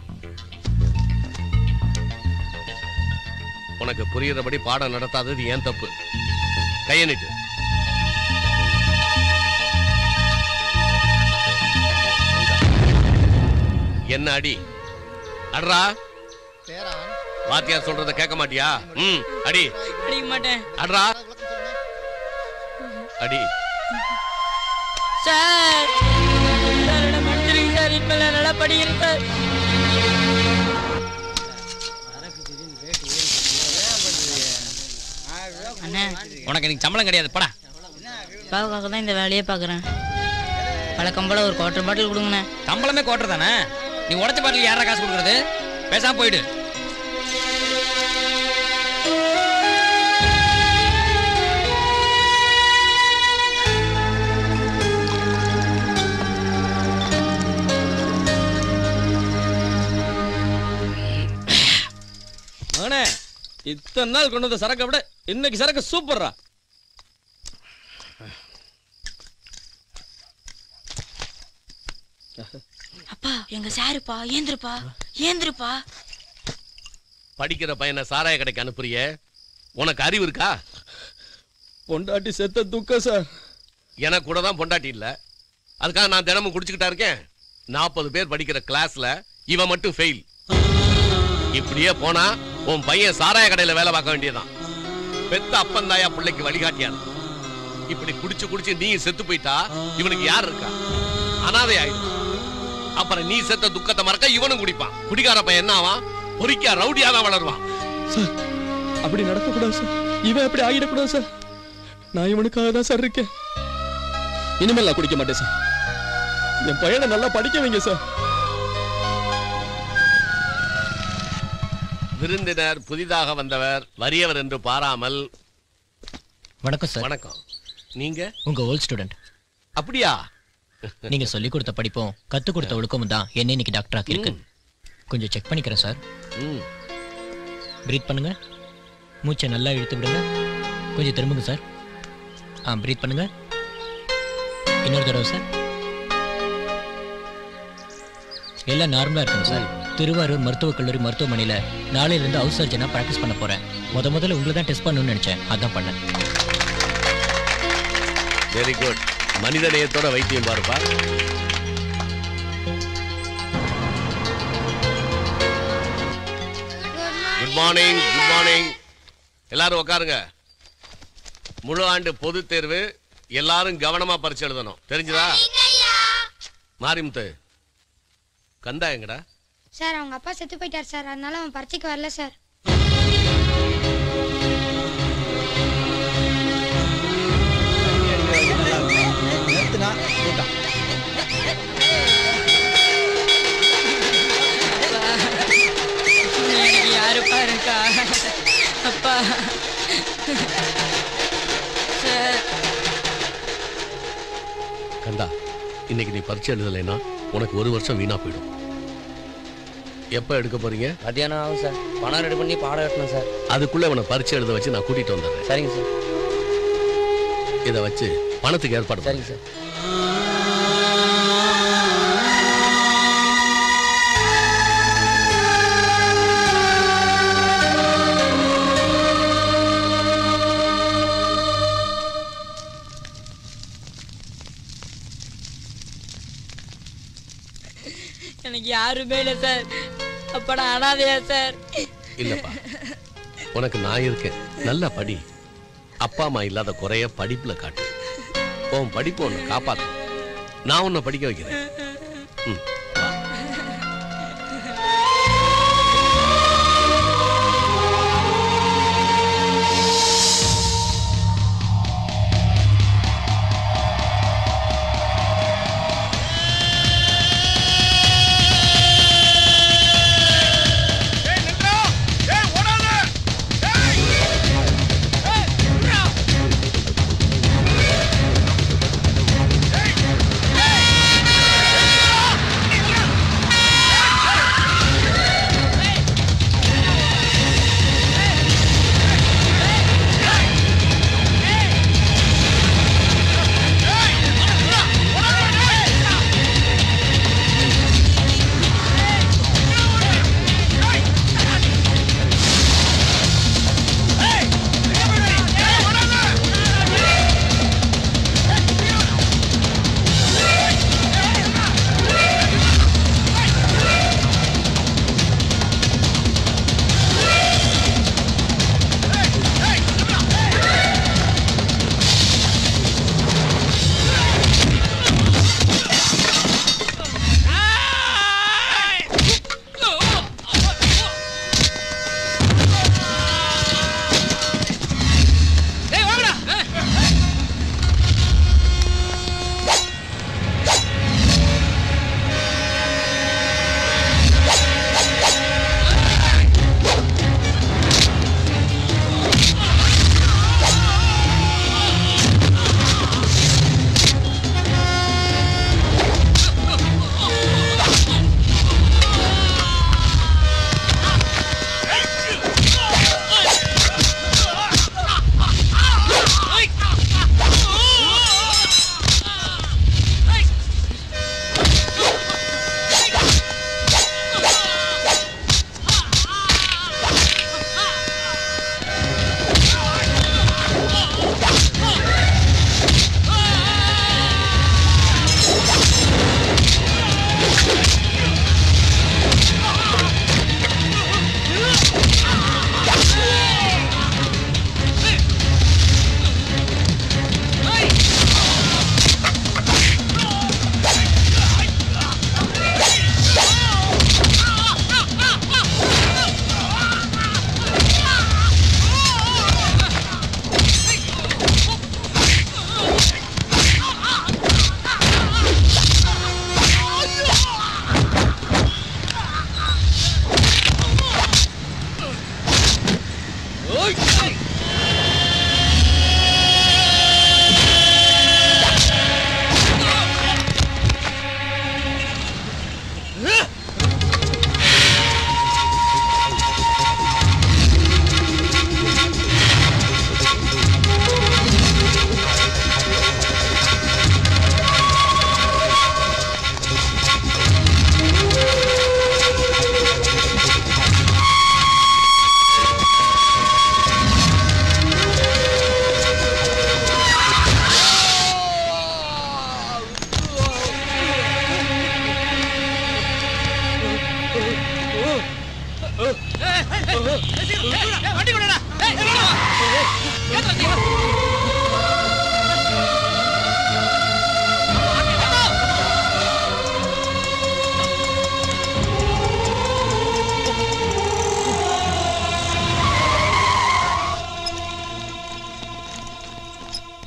உனக்கு புரியுறபடி பாடம் நடத்தாதது ஏன் தப்பு கையை நீட்டு என்ன அடி அட்ரா வாத்தியார் சொல்றத கேட்க மாட்டியா ம் அடி அடிக்க மாட்டேன் அட்ரா அடி சார் சார் என்ன மன்னிச்சிருங்க சார் இனிமேல் நான் நல்லா படிக்கிறேன் சார் அண்ணா உனக்கு இன்னைக்கு சம்பளம் கிடையாது படா பாவுக்காக தான் இந்த வேலையே பார்க்குறேன் வழக்கம் போல ஒரு குவார்டர் பாட்டில் கொடுங்கண்ணே சம்பளமே கோட்டர் தானே நீ உடச்ச பாட்டில் யாரா காசு கொடுக்குறது பேசாம போயிடு மகனே இத்தனை நாள் கொண்டு வந்த சரக்கை விட இன்னைக்கு சரக்கு சூப்பர்ரா அப்பா எங்க சாருப்பா ஏந்திருப்பா ஏந்திருப்பா படிக்கிற பையனை சாராய கடைக்கு அனுப்புறிய உனக்கு அறிவு இருக்கா பொண்டாட்டி செத்த துக்கம் சார் எனக்கு கூட தான் பொண்டாட்டி இல்ல அதுக்காக நான் தினமும் குடிச்சுக்கிட்டா இருக்கேன் நாற்பது பேர் படிக்கிற கிளாஸ்ல இவன் மட்டும் ஃபெயில் இப்படியே போனா உன் பையன் சாராய கடையில வேலை பார்க்க வேண்டியதுதான் பெத்த அப்பந்தாயா பிள்ளைக்கு வழிகாட்டியா இருக்கும். இப்படி குடிச்சு குடிச்சு நீ செத்து போயிட்டா இவனுக்கு யார் இருக்கா அனாதை ஆயிடும் அப்புறம் நீ செத்த துக்கத்தை மறக்க இவனும் குடிப்பான் குடிக்கார பையன் என்ன ஆவான் பொறிக்கா ரவுடியா தான் வளருவான் சார் அப்படி நடக்கக்கூடாது சார் இவன் அப்படி ஆகிடக்கூடாது சார் நான் இவனுக்காக தான் சார் இருக்கேன் இனிமேல் நான் குடிக்க மாட்டேன் சார் என் பையனை நல்லா படிக்க வைங்க சார் விருந்தினர் புதிதாக வந்தவர் வறியவர் என்று பாராமல் வணக்கம் சார் வணக்கம் நீங்க உங்க ஓல்ட் ஸ்டூடெண்ட் அப்படியா நீங்க சொல்லி கொடுத்த படிப்பும் கத்து கொடுத்த ஒழுக்கமும் தான் என்ன இன்னைக்கு டாக்டர் ஆக்கியிருக்கு கொஞ்சம் செக் பண்ணிக்கிறேன் சார் ம் ப்ரீத் பண்ணுங்க மூச்சை நல்லா இழுத்து விடுங்க கொஞ்சம் திரும்புங்க சார் ஆ ப்ரீத் பண்ணுங்க இன்னொரு தடவை சார் எல்லாம் நார்மலா இருக்குங்க சார் திருவாரூர் மருத்துவக் கல்லூரி மருத்துவமனையில நாளையில இருந்து ஹவுஸ் சர்ஜனா ப்ராக்டிஸ் பண்ண போறேன் முத முதல்ல உங்களை தான் டெஸ்ட் பண்ணணும்னு நினைச்சேன் அதான் பண்ணேன் வெரி குட் மனித நேயத்தோட வைத்தியம் பாருப்பா குட் மார்னிங் குட் மார்னிங் எல்லாரும் உட்காருங்க முழு ஆண்டு பொதுத் தேர்வு எல்லாரும் கவனமா பரிச்சு எழுதணும் தெரிஞ்சதா மாரிமுத்து கந்தா எங்கடா சார் அவங்க அப்பா செத்து போயிட்டார் சார் அதனால அவன் பரீட்சைக்கு வரல சார் எனக்கு யாருப்பா இருக்கா அப்பா சார் கந்தா இன்னைக்கு நீ பரிச்சை எழுதலைன்னா உனக்கு ஒரு வருஷம் வீணா போயிடும் எப்ப எடுக்க போறீங்க மத்தியானம் ஆகும் சார் பணம் ரெடி பண்ணி பாடம் கட்டணும் சார் அதுக்குள்ள உன பரிச்சை எழுத வச்சு நான் கூட்டிட்டு வந்துடுறேன் சரிங்க சார் இதை வச்சு பணத்துக்கு ஏற்பாடு சரிங்க சார் எனக்கு யாருமே இல்லை சார் அப்ப நான் அனாதையா சார் இல்லப்பா உனக்கு நான் இருக்கேன் நல்லா படி அப்பா அம்மா இல்லாத குறைய படிப்புல காட்டு உன் படிப்பு உன்னை காப்பாத்து நான் உன்னை படிக்க வைக்கிறேன் ம், வா.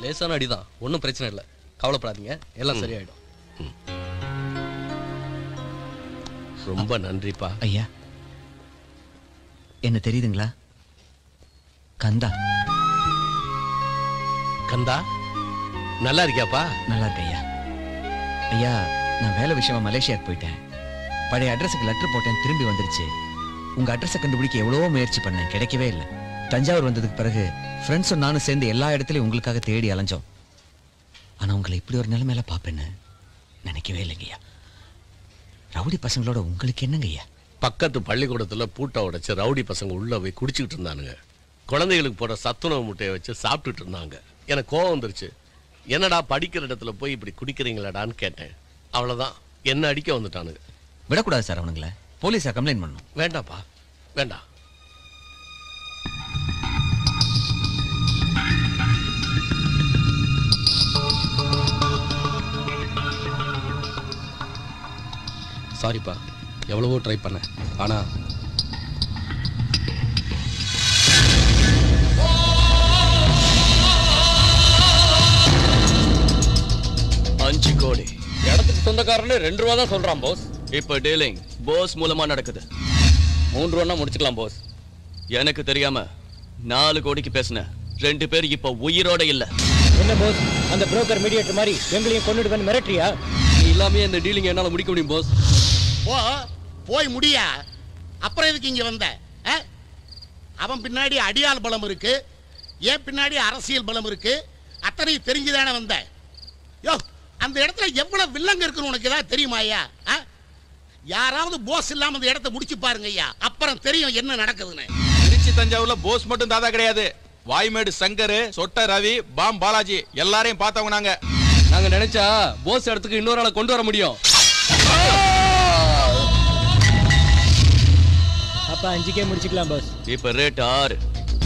லேசான அடிதான் ஒன்றும் பிரச்சனை இல்லை கவலைப்படாதீங்க எல்லாம் சரியாயிடும் ரொம்ப நன்றிப்பா ஐயா என்ன தெரியுதுங்களா கந்தா கந்தா நல்லா இருக்கியாப்பா நல்லா இருக்கு ஐயா ஐயா நான் வேலை விஷயமா மலேசியாவுக்கு போயிட்டேன் பழைய அட்ரஸுக்கு லெட்டர் போட்டேன் திரும்பி வந்துருச்சு உங்க அட்ரஸை கண்டுபிடிக்க எவ்வளவோ முயற்சி பண்ணேன் கிடைக்கவே இல்லை தஞ்சாவூர் வந்ததுக்கு பிறகு ஃப்ரெண்ட்ஸும் நானும் சேர்ந்து எல்லா இடத்துலயும் உங்களுக்காக தேடி அலைஞ்சோம் ஆனா உங்களை இப்படி ஒரு நிலைமையில பாப்பேன்னு நினைக்கவே இல்லைங்கய்யா ரவுடி பசங்களோட உங்களுக்கு என்னங்க ஐயா பக்கத்து பள்ளிக்கூடத்துல பூட்டை உடைச்சு ரவுடி பசங்க உள்ள போய் குடிச்சிட்டு இருந்தானுங்க குழந்தைகளுக்கு போற சத்துணவு முட்டையை வச்சு சாப்பிட்டுட்டு இருந்தாங்க எனக்கு கோவம் வந்துருச்சு என்னடா படிக்கிற இடத்துல போய் இப்படி குடிக்கிறீங்களாடான்னு கேட்டேன் அவ்வளவுதான் என்ன அடிக்க வந்துட்டானுங்க விடக்கூடாது சார் அவனுங்கள போலீஸா கம்ப்ளைண்ட் பண்ணணும் வேண்டாப்பா வேண்டாம் சாரிப்பா எவ்வளவோ ட்ரை பண்ணேன் ஆனா அஞ்சு கோடி இடத்துக்கு சொந்தக்காரனே ரெண்டு ரூபா தான் சொல்றான் போஸ் இப்ப டீலிங் போஸ் மூலமா நடக்குது மூன்று ரூபா முடிச்சுக்கலாம் போஸ் எனக்கு தெரியாம நாலு கோடிக்கு பேசின ரெண்டு பேர் இப்ப உயிரோட இல்ல என்ன போஸ் அந்த புரோக்கர் மீடியேட்டர் மாதிரி எங்களையும் கொண்டுடுவேன் மிரட்டுறியா நீ இல்லாமே இந்த டீலிங் என்னால முடிக்க முடியும் போஸ் போ போய் முடியா அப்புறம் எதுக்கு இங்க வந்த ஆ? அவன் பின்னாடி அடியாள் பலம் இருக்கு ஏன் பின்னாடி அரசியல் பலம் இருக்கு அத்தனையும் தெரிஞ்சுதானே வந்த யோ அந்த இடத்துல எவ்வளவு வில்லங்க இருக்குன்னு உனக்கு ஏதாவது தெரியுமா ஐயா ஆ? யாராவது போஸ் இல்லாம அந்த இடத்த முடிச்சு பாருங்க ஐயா அப்புறம் தெரியும் என்ன நடக்குதுன்னு திருச்சி தஞ்சாவூர்ல போஸ் மட்டும் தாதா கிடையாது வாய்மேடு சங்கர் சொட்ட ரவி பாம் பாலாஜி எல்லாரையும் பார்த்தவங்க நாங்க நாங்க நினைச்சா போஸ் இடத்துக்கு இன்னொரு ஆளை கொண்டு வர முடியும் அப்ப அஞ்சுக்கே முடிச்சுக்கலாம் பாஸ் இப்ப ரேட் ஆறு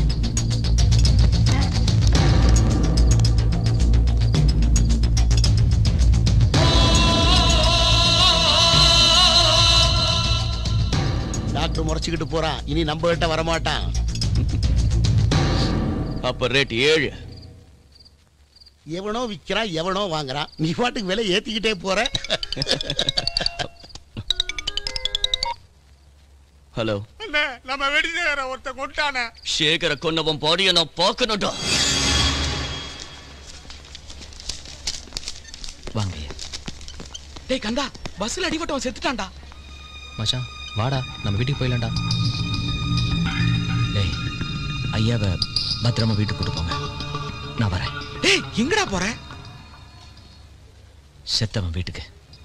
டாக்டர் முறைச்சுக்கிட்டு போறான் இனி நம்ம கிட்ட வரமாட்டான் அப்ப ரேட் ஏழு எவனோ விக்கிறான் எவனோ வாங்குறான் நீ பாட்டுக்கு விலை ஏத்திக்கிட்டே போற ஹலோ என்ன நம்ம வெடிசேகர ஒருத்த கொண்டான சேகர கொன்னவன் பாடிய நான் பார்க்கணும்டா வாங்க டேய் கந்தா பஸ்ல அடிபட்டவன் செத்துட்டான்டா மச்சான் வாடா நம்ம வீட்டுக்கு போயிடலாம்டா டேய் ஐயாவை பத்திரமா வீட்டுக்கு கூட்டு போங்க நான் வரேன் டேய் எங்கடா போற செத்தவன் வீட்டுக்கு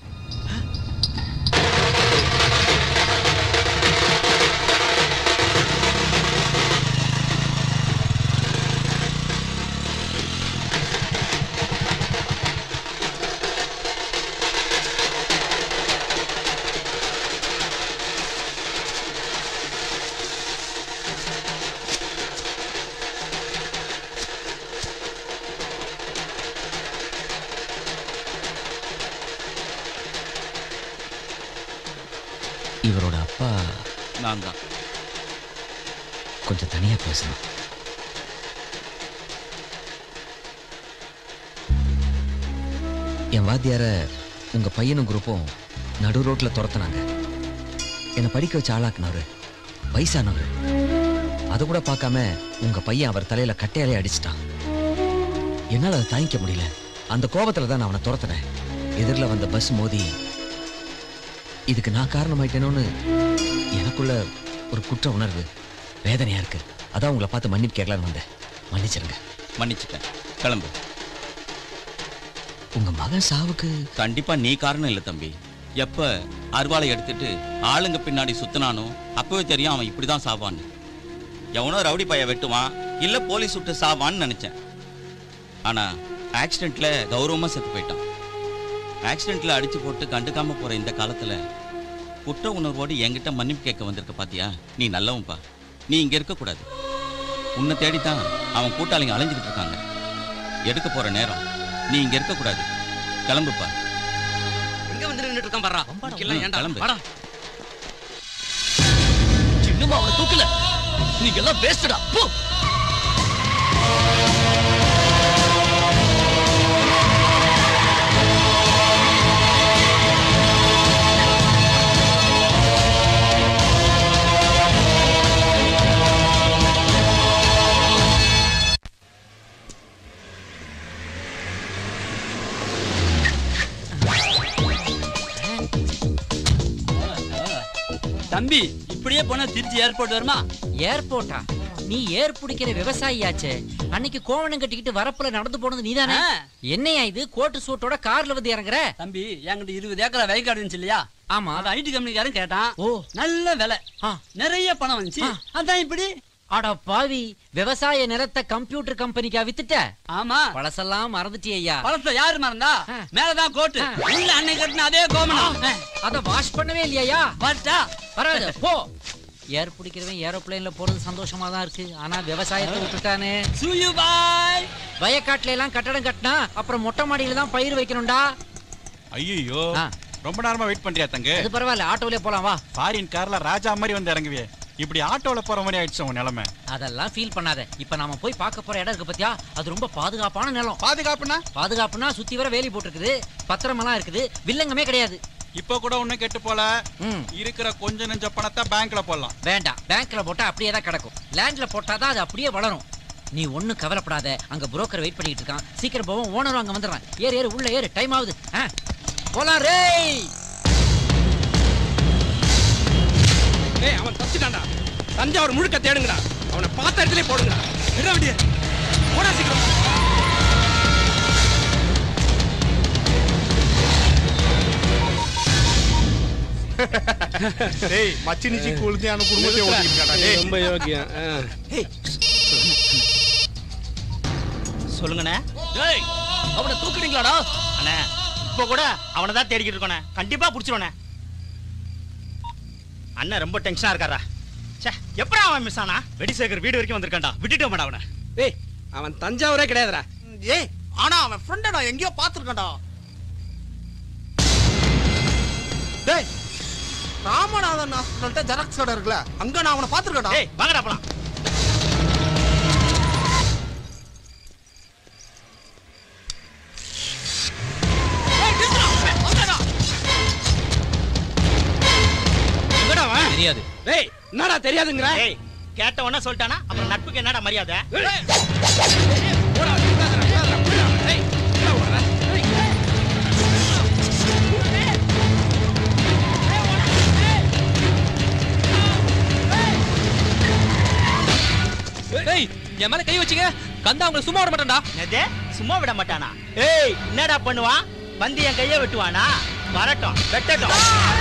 இவரோட அப்பா நான் தான் கொஞ்சம் தனியா பேசணும் என் வாத்தியார உங்க பையனும் குரூப்பும் நடு ரோட்ல துரத்துனாங்க என்னை படிக்க வச்சு ஆளாக்குனவரு வயசானவரு அதை கூட பார்க்காம உங்க பையன் அவர் தலையில கட்டையாலே அடிச்சிட்டான் என்னால அதை தாங்கிக்க முடியல அந்த கோபத்துல தான் நான் அவனை துரத்துனேன் எதிரில் வந்த பஸ் மோதி இதுக்கு நான் காரணமாயிட்டேனோன்னு எனக்குள்ள ஒரு குற்ற உணர்வு வேதனையா இருக்கு அதான் உங்களை பார்த்து மன்னிப்பு கேட்கலான்னு வந்தேன் மன்னிச்சிருங்க மன்னிச்சுட்டேன் கிளம்பு உங்க மகன் சாவுக்கு கண்டிப்பா நீ காரணம் இல்ல தம்பி எப்ப அருவாளை எடுத்துட்டு ஆளுங்க பின்னாடி சுத்தினானோ அப்பவே தெரியும் அவன் இப்படிதான் சாவான்னு எவனோ ரவுடி பைய வெட்டுவான் இல்ல போலீஸ் விட்டு சாவான்னு நினைச்சேன் ஆனா ஆக்சிடென்ட்ல கௌரவமா செத்து போயிட்டான் ஆக்சிடென்ட்ல அடிச்சு போட்டு கண்டுக்காம போற இந்த காலத்துல குற்ற உணர்வோடு என்கிட்ட மன்னிப்பு கேட்க வந்திருக்க பாத்தியா நீ நல்லவன்பா நீ இங்க இருக்க கூடாது உன்னை தேடித்தான் அவன் கூட்டாளிங்க அலைஞ்சுக்கிட்டு இருக்காங்க எடுக்க போற நேரம் நீ இங்க இருக்க கூடாது கிளம்புப்பா எங்க வந்து நின்னுட்டு இருக்கான் பாரா எல்லாம் ஏன்டா கிளம்பு. வாடா இன்னும் அவனை தூக்கல நீங்க எல்லாம் வேஸ்டடா போ தம்பி இப்படியே போனா திருச்சி ஏர்போர்ட் வருமா ஏர்போர்ட்டா நீ ஏர் பிடிக்கிற விவசாயியாச்சே அன்னைக்கு கோவணம் கட்டிக்கிட்டு வரப்புல நடந்து போனது நீதானே ஆ. என்னையா இது கோட்டு சூட்டோட கார்ல வந்து இறங்குற தம்பி என்கிட்ட இருபது ஏக்கரா வயக்காடு இருந்துச்சு இல்லையா ஆமா அது ஐடி கம்பெனிக்காரன் கேட்டான் ஓ நல்ல விலை நிறைய பணம் வந்துச்சு அதான் இப்படி அட பாவி விவசாய நிலத்தை கம்ப்யூட்டர் கம்பெனிக்கா வித்துட்ட ஆமா பழசெல்லாம் மறந்துட்டியா ஐயா பழத்தை யாரு மறந்தா மேலதான் கோட்டு உள்ள அன்னைக்கு கட்டின அதே கோமணம் அத வாஷ் பண்ணவே இல்லையா பட்டா பரவாயில்ல போ ஏர் பிடிக்கிறவன் ஏரோப்ளேன்ல போறது சந்தோஷமா தான் இருக்கு ஆனா விவசாயத்தை விட்டுட்டானே சூயு பாய் வயக்காட்டுல எல்லாம் கட்டடம் கட்டினா அப்புறம் மொட்டை மாடியில தான் பயிர் வைக்கணும்டா ஐயோ ரொம்ப நேரமா வெயிட் பண்றியா தங்க அது பரவாயில்ல ஆட்டோலயே போலாம் வா ஃபாரின் கார்ல ராஜா மாதிரி வந்து இறங்குவியே இப்படி ஆட்டோல போற மாதிரி ஆயிடுச்சு உன் நிலைமை அதெல்லாம் ஃபீல் பண்ணாத இப்ப நாம போய் பார்க்க போற இடம் இருக்கு பாத்தியா அது ரொம்ப பாதுகாப்பான நிலம் பாதுகாப்புனா பாதுகாப்புனா சுத்தி வர வேலி போட்டிருக்குது பத்திரமெல்லாம் இருக்குது வில்லங்கமே கிடையாது இப்போ கூட ஒண்ணும் கெட்டு போல இருக்கிற கொஞ்ச நெஞ்ச பணத்தை பேங்க்ல போடலாம் வேண்டாம் பேங்க்ல போட்டா அப்படியே தான் கிடக்கும் லேண்ட்ல போட்டாதான் அது அப்படியே வளரும் நீ ஒண்ணும் கவலைப்படாத அங்க புரோக்கர் வெயிட் பண்ணிட்டு இருக்கான் சீக்கிரம் போவோம் ஓனரும் அங்க வந்துடுறான் ஏறு ஏறு உள்ள ஏறு டைம் ஆகுது ஆ, போலாம் ரேய் ஏய் அவன் தப்பிச்சிட்டான்டா தஞ்சாவூர் முழுக்க தேடுங்கடா அவனை பார்த்த இடத்துல போடுங்கடா விட வண்டிய போடா சீக்கிரம் டேய் மச்சி நிச்சி குளித்தியான குடும்பத்தை ஓட்டிருக்காடா டேய் ரொம்ப யோக்கியம் சொல்லுங்கண்ணே டேய் அவனை தூக்குறீங்களாடா அண்ணே இப்போ கூட அவனை தான் தேடிக்கிட்டு இருக்கோண்ணே கண்டிப்பா புடிச்சிருவண்ணே அண்ணன் ரொம்ப டென்ஷனா இருக்காரா ச்சே எப்படா அவன் மிஸ் ஆனா வெடிசேகர் வீடு வரைக்கும் வந்திருக்கான்டா விட்டுட்டு மேடம் அவனை ஏய் அவன் தஞ்சாவூரே கிடையாதுடா ஏய் ஆனா அவன் ஃப்ரெண்ட நான் எங்கேயோ பாத்துருக்கேன்டா டேய் ராமநாதன் ஹாஸ்பிட்டல்ட்ட ஜெராக்ஸ் கடை இருக்குல்ல அங்க நான் அவனை பாத்துருக்கேன்டா ஏய் வாங்கடா போலாம் எங்கடா அவன் தெரியாது ஏய் என்னடா தெரியாதுங்கற ஏய் கேட்ட உடனே சொல்லிட்டானா அப்புறம் நட்புக்கு என்னடா மரியாதை ஏய் என் மேல கை வச்சீங்க கந்தா உங்களை சும்மா விட மாட்டேன்டா என்னது சும்மா விட மாட்டானா ஏய் என்னடா பண்ணுவான் வந்து என் கைய வெட்டுவானா வரட்டும் வெட்டட்டும்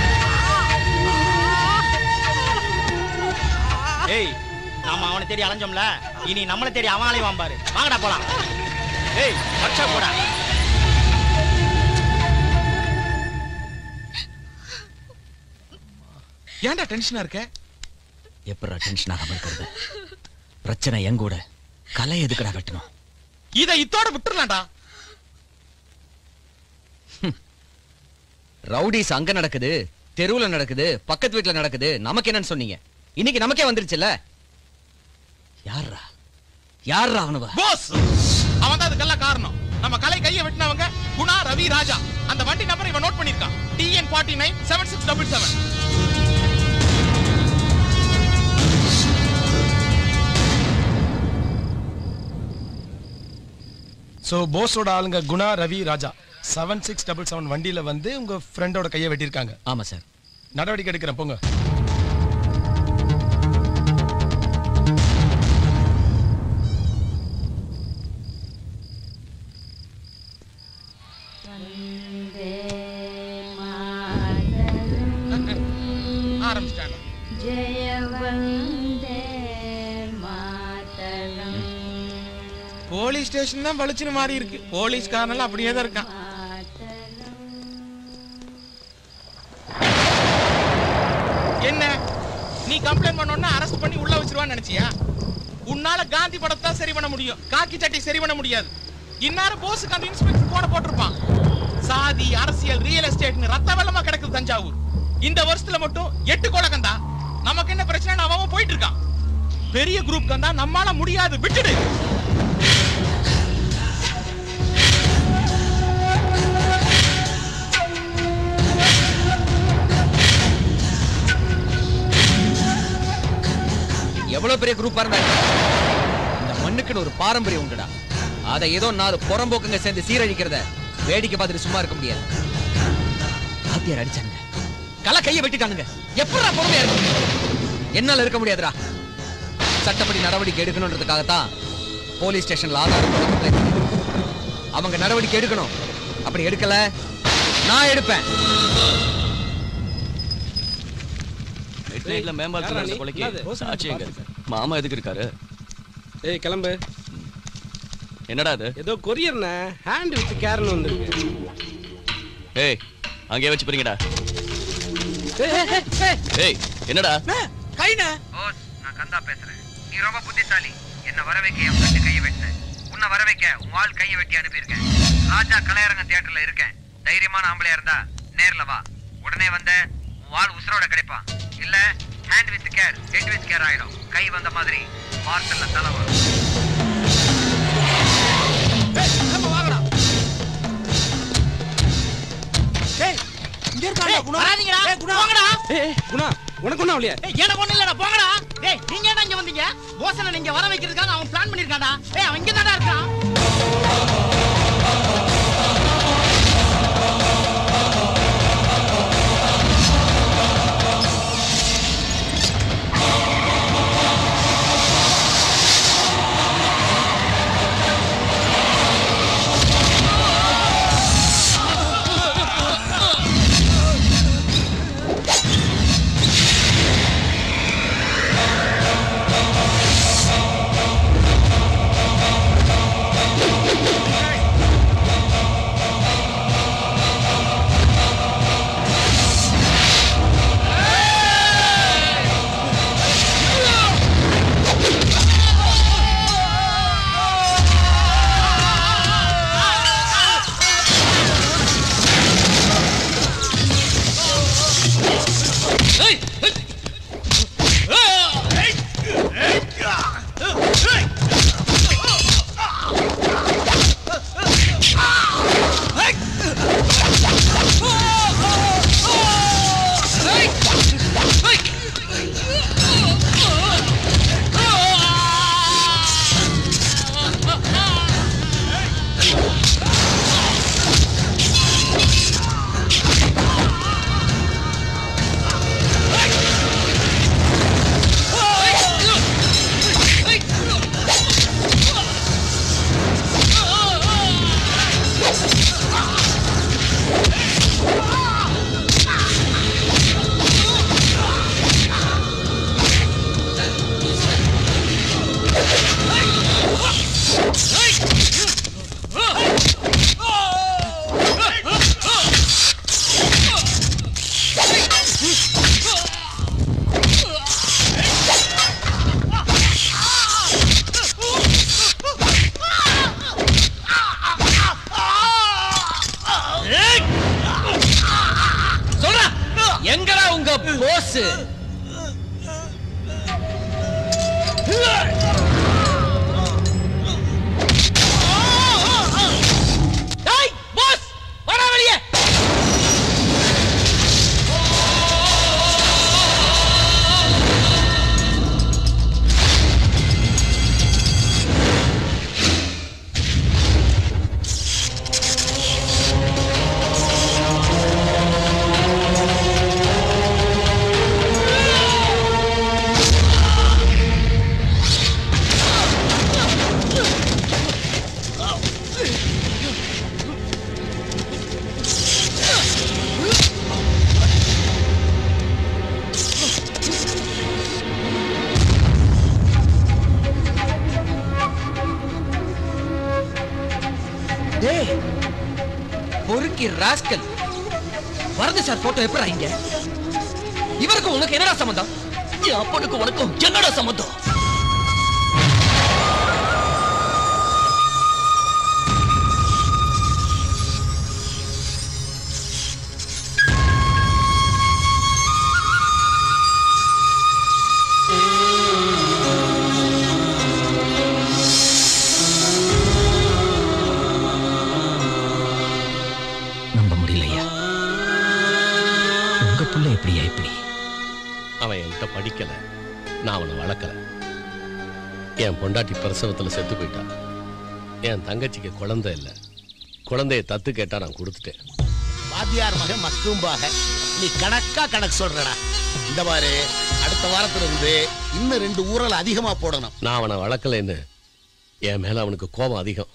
ஏய் நாம அவனை தேடி அலைஞ்சோம்ல இனி நம்மளை தேடி அவன் அலைவான் பாரு வாங்கடா போலாம் ஏய் வச்சா போடா ஏன்டா டென்ஷனா இருக்க எப்படா டென்ஷன் ஆகாம இருக்கிறது பிரச்சனை என் கூட கலை எதுக்குடா வெட்டணும் இத இத்தோட விட்டுறலாம்டா ரவுடிஸ் அங்க நடக்குது தெருவுல நடக்குது பக்கத்து வீட்டுல நடக்குது நமக்கு என்னன்னு சொன்னீங்க இன்னைக்கு நமக்கே வந்துருச்சுல்ல யாரா யாரா அவனுவ போஸ் அவன் தான் அதுக்கெல்லாம் காரணம் நம்ம கலை கையை வெட்டினவங்க குணா ரவி ராஜா அந்த வண்டி நம்பர் இவன் நோட் பண்ணிருக்கான் TN forty nine seven six double seven so போஸோட ஆளுங்க Guna Ravi Raja seven six double seven வண்டியில வந்து உங்க ஃப்ரெண்டோட கையை வெட்டியிருக்காங்க ஆமா சார் நடவடிக்கை எடுக்கிறேன் போங்க ஆரம்பிச்சிட்டாங்க ஜெய வந்தே மாதரம் போலீஸ் ஸ்டேஷன் தான் பளிச்சுன்னு மாறி இருக்கு போலீஸ்காரனால அப்படியே தான் இருக்கான் என்ன நீ கம்ப்ளைண்ட் பண்ணோன்னா அரெஸ்ட் பண்ணி உள்ள வச்சிருவான்னு நினைச்சியா உன்னால காந்தி படத்தை தான் சரி பண்ண முடியும் காக்கி சட்டை சரி பண்ண முடியாது இந்நேரம் போஸுக்கு அந்த இன்ஸ்பெக்டர் போன போட்டிருப்பான் சாதி அரசியல் ரியல் எஸ்டேட்னு ரத்த வெள்ளமா கிடக்குது தஞ்சாவூர் இந்த வருஷத்துல மட்டும் எட்டு கொலகந்தா நமக்கு என்ன பிரச்சனை அவன் அவன் போயிட்டு இருக்கான் பெரிய குரூப் கந்தா நம்மால முடியாது விட்டுடு எவ்வளவு பெரிய குரூப்பா இருந்தா என்ன? இந்த மண்ணுக்குன்னு ஒரு பாரம்பரியம் உண்டுடா அதை ஏதோ நாலு புறம்போக்குங்க சேர்ந்து சீரழிக்கிறத வேடிக்கை பார்த்துட்டு சும்மா இருக்க முடியாது வாத்தியார் அடிச்சாங்க கலை கையை வெட்டிட்டானுங்க எப்படா பொறுமையா இருக்க முடியும்? என்னால இருக்க முடியாதுடா சட்டப்படி நடவடிக்கை எடுக்கணுன்றதுக்காகத்தான் போலீஸ் ஸ்டேஷன்ல ஆதாரம் போட complaint பண்ணிருக்கேன். அவங்க நடவடிக்கை எடுக்கணும் அப்படி எடுக்கல நான் எடுப்பேன் மிட் நைட்ல மேம்பாலத்துல நடந்த கொலைக்கு சாட்சி எங்க மாமா எதுக்கு இருக்காரு ஏய் கிளம்பு என்னடா அது ஏதோ கொரியர்ண்ணே ஹேண்ட் வித் கேர்னு வந்திருக்கு ஏய் அங்கேயே வச்சு போறீங்கடா ஏய் என்னடா கைன போஸ் நான் கந்தா பேசுறேன் நீ ரொம்ப புத்திசாலி என்ன வர வைக்க என் ஃப்ரெண்டு கையை வெட்ட உன்னை வர வைக்க உன் ஆள் கையை வெட்டி அனுப்பியிருக்கேன் ராஜா கலையரங்க தியேட்டர்ல இருக்கேன் தைரியமான ஆம்பளையா இருந்தா நேர்ல வா உடனே வந்த உன் ஆள் உசுரோட கிடைப்பான் இல்ல hand with care head with care ஆயிடும் கை வந்த மாதிரி பார்சல்ல தலை வரும் டேய் இங்க இருக்காங்க குணா வராதீங்கடா ஏய், குணா போங்கடா ஏய் குணா உனக்கு ஒண்ணும் இல்லையா ஏய் எனக்கு ஒண்ணு இல்லடா போங்கடா டேய் நீங்க என்ன இங்க வந்தீங்க போசனை நீங்க வர வைக்கிறதுக்காக அவன் பிளான் பண்ணிருக்கான்டா ஏய் அவன் இங்க தான்டா இருக்கான் சொல்றா எங்கடா உங்க போஸ் டேய் போஸ் வாடா வெளியே டேய் பொறுக்கி ராஸ்கல் வரது சார் போட்டோ எப்படா இங்க இவருக்கும் உனக்கு என்னடா சம்பந்தம் என் அப்பனுக்கும் உனக்கும் என்னடா சம்பந்தம் நம்ப முடியலையா உங்க புள்ள எப்படியா இப்படி அவன் என்கிட்ட படிக்கல நான் அவனை வளர்க்கல என் பொண்டாட்டி பிரசவத்துல செத்து போயிட்டான் என் தங்கச்சிக்கு குழந்தை இல்லை குழந்தைய தத்து கேட்டா நான் கொடுத்துட்டேன் வாத்தியார் மகன் மக்கும்பாக நீ நீ கணக்கா கணக்கு சொல்றடா இந்த மாதிரி அடுத்த வாரத்துல இருந்து இன்னும் ரெண்டு ஊரல் அதிகமா போடணும் நான் அவனை வளர்க்கலைன்னு என் மேல அவனுக்கு கோபம் அதிகம்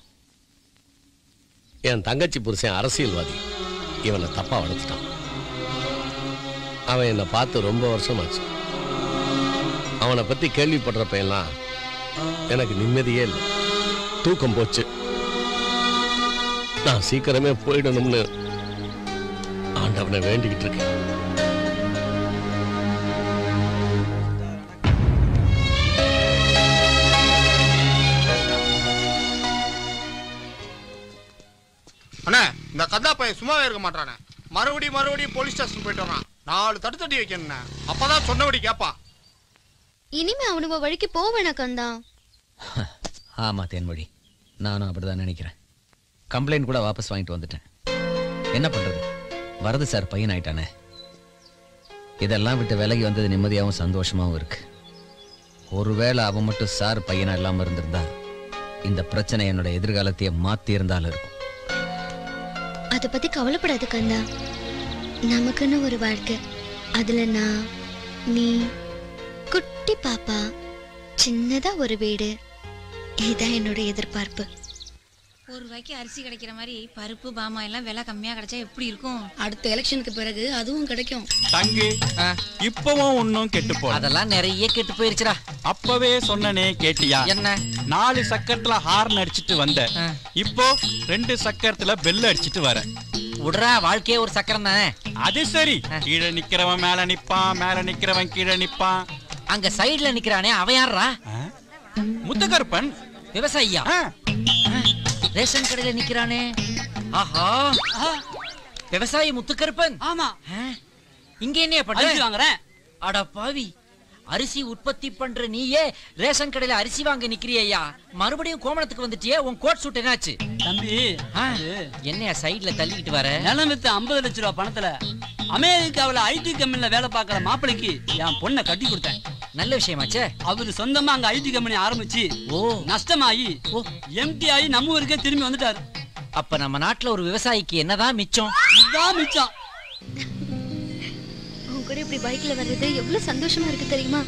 என் தங்கச்சி புருஷன் அரசியல்வாதி இவனை தப்பா வளர்த்துட்டான் அவன் என்னை பார்த்து ரொம்ப வருஷமாச்சு அவனை பத்தி கேள்விப்படுறப்ப எல்லாம் எனக்கு நிம்மதியே இல்லை தூக்கம் போச்சு நான் சீக்கிரமே போயிடணும்னு ஆண்டவனை வேண்டிக்கிட்டு இருக்கேன் அண்ணே இந்த கதா பையன் சும்மாவே இருக்க மாட்டானே மறுபடியும் மறுபடியும் போலீஸ் ஸ்டேஷன் போயிட்டு வரான் நாலு தட்டு தட்டி வைக்கணுண்ணே அப்பதான் சொன்னபடி கேப்பா இனிமே அவனுவ வழிக்கு போவேன கந்தா ஆமா தேன்மொழி நானும் அப்படிதான் நினைக்கிறேன் கம்ப்ளைண்ட் கூட வாபஸ் வாங்கிட்டு வந்துட்டேன் என்ன பண்றது வரது சார் பையன் ஆயிட்டானே இதெல்லாம் விட்டு விலகி வந்தது நிம்மதியாகவும் சந்தோஷமாவும் இருக்கு ஒருவேளை அவன் மட்டும் சார் பையனா இல்லாம இருந்திருந்தா இந்த பிரச்சனை என்னோட எதிர்காலத்தையே மாத்தி இருந்தாலும் இருக்கும் அத பத்தி கவலைப்படாத கந்தா நமக்குன்னு ஒரு வாழ்க்கை அதுல நான் நீ குட்டி பாப்பா சின்னதா ஒரு வீடு இதான் என்னோட எதிர்பார்ப்பு ஒரு ரூபாய்க்கு அரிசி கிடைக்கிற மாதிரி பருப்பு பாமா எல்லாம் விலை கம்மியா கிடைச்சா எப்படி இருக்கும் அடுத்த எலெக்ஷனுக்கு பிறகு அதுவும் கிடைக்கும் தங்கு இப்பவும் ஒன்னும் கெட்டு போல அதெல்லாம் நிறைய கெட்டு போயிருச்சுடா அப்பவே சொன்னனே கேட்டியா என்ன நாலு சக்கரத்துல ஹார்ன் அடிச்சிட்டு வந்த இப்போ ரெண்டு சக்கரத்துல பெல் அடிச்சிட்டு வர விடுறா வாழ்க்கையே ஒரு சக்கரம் தானே அது சரி கீழே நிக்கிறவன் மேல நிப்பான் மேல நிக்கிறவன் கீழே நிப்பான் அங்க சைடுல நிக்கிறானே அவன் யாரா முத்துகருப்பன் விவசாயியா ரேஷன் கடையில நிக்கிறானே ஆஹா விவசாயி முத்துக்கருப்பன் ஆமா இங்க என்ன பண்ற அரிசி வாங்குறேன் அட பாவி அரிசி உற்பத்தி பண்ற நீயே ரேஷன் கடையில அரிசி வாங்க நிக்கிறியா மறுபடியும் கோமணத்துக்கு வந்துட்டியே உன் கோட் சூட் என்னாச்சு தம்பி என்னையா சைடுல தள்ளிக்கிட்டு வர நிலம் வித்து ஐம்பது லட்ச ரூபா பணத்துல அமெரிக்காவுல ஐடி கம்பெனில வேலை பார்க்கற மாப்பிளைக்கு என் பொண்ணை கட்டி கொடுத்தேன் நல்ல விஷயமாச்சே அவரு சொந்தமா அங்க ஐடி கம்பெனி ஆரம்பிச்சு ஓ நஷ்டமாயி எம்டி ஆகி நம்ம ஊருக்கே திரும்பி வந்துட்டாரு அப்ப நம்ம நாட்டுல ஒரு விவசாயிக்கு என்னதான் மிச்சம் இதான் மிச்சம் உன் கூட இப்படி பைக்ல வர்றது எவ்வளவு சந்தோஷமா இருக்கு தெரியுமா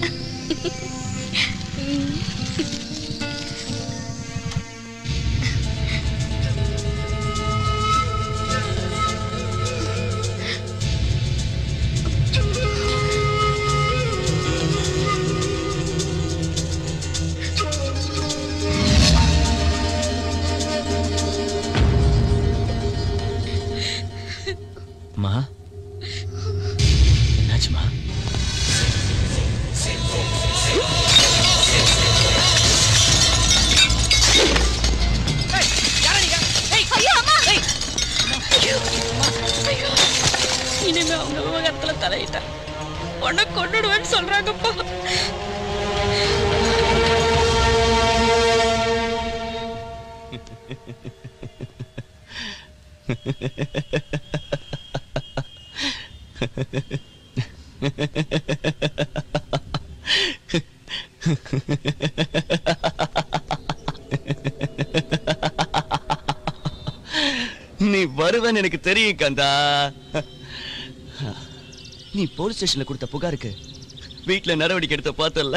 மா என்னாச்சுமா இனிமே அவங்க விவகாரத்துல தலையிட்டா உன்னை கொண்டுடுவேன்னு சொல்றாங்கப்பா நீ வருவேன்னு எனக்கு தெரியும் கந்தா நீ போலீஸ் ஸ்டேஷன்ல கொடுத்த புகாருக்கு வீட்ல நடவடிக்கை எடுத்த பார்த்தல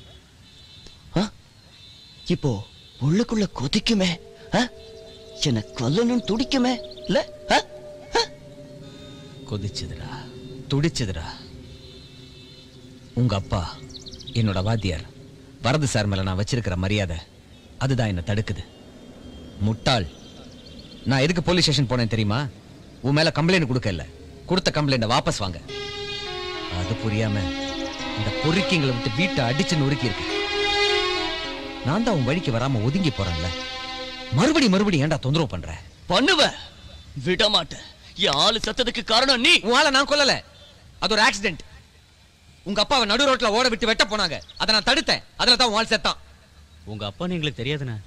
இப்போ உள்ளுக்குள்ள கொதிக்குமே ஆ? என்னை கொல்லணும்னு துடிக்குமே இல்ல ஆ? கொதிச்சதுடா துடிச்சதுடா உங்க அப்பா என்னோட வாத்தியார் வரது சார் மேல நான் வச்சிருக்கிற மரியாதை அதுதான் என்ன தடுக்குது முட்டாள் நான் எதுக்கு போலீஸ் ஸ்டேஷன் போனேன் தெரியுமா உன் மேல கம்ப்ளைண்ட் கொடுக்கல கொடுத்த கம்ப்ளைண்ட வாபஸ் வாங்க அது புரியாம இந்த பொறுக்கிங்களை விட்டு வீட்டை அடிச்சு நொறுக்கி இருக்கு நான் தான் உன் வழிக்கு வராம ஒதுங்கி போறேன்ல மறுபடி மறுபடி ஏன்டா தொந்தரவு பண்ற பண்ணுவ விட மாட்டேன் என் ஆளு சத்ததுக்கு காரணம் நீ உன் ஆளை நான் கொல்லல அது ஒரு ஆக்சிடென்ட் உங்க அப்பாவை நடு ரோட்ல ஓட விட்டு வெட்ட போனாங்க அதை நான் தடுத்தேன் அதுல தான் உன் ஆள் செத்தான் உங்க அப்பா எங்களுக்கு தெரியாதுண்ணே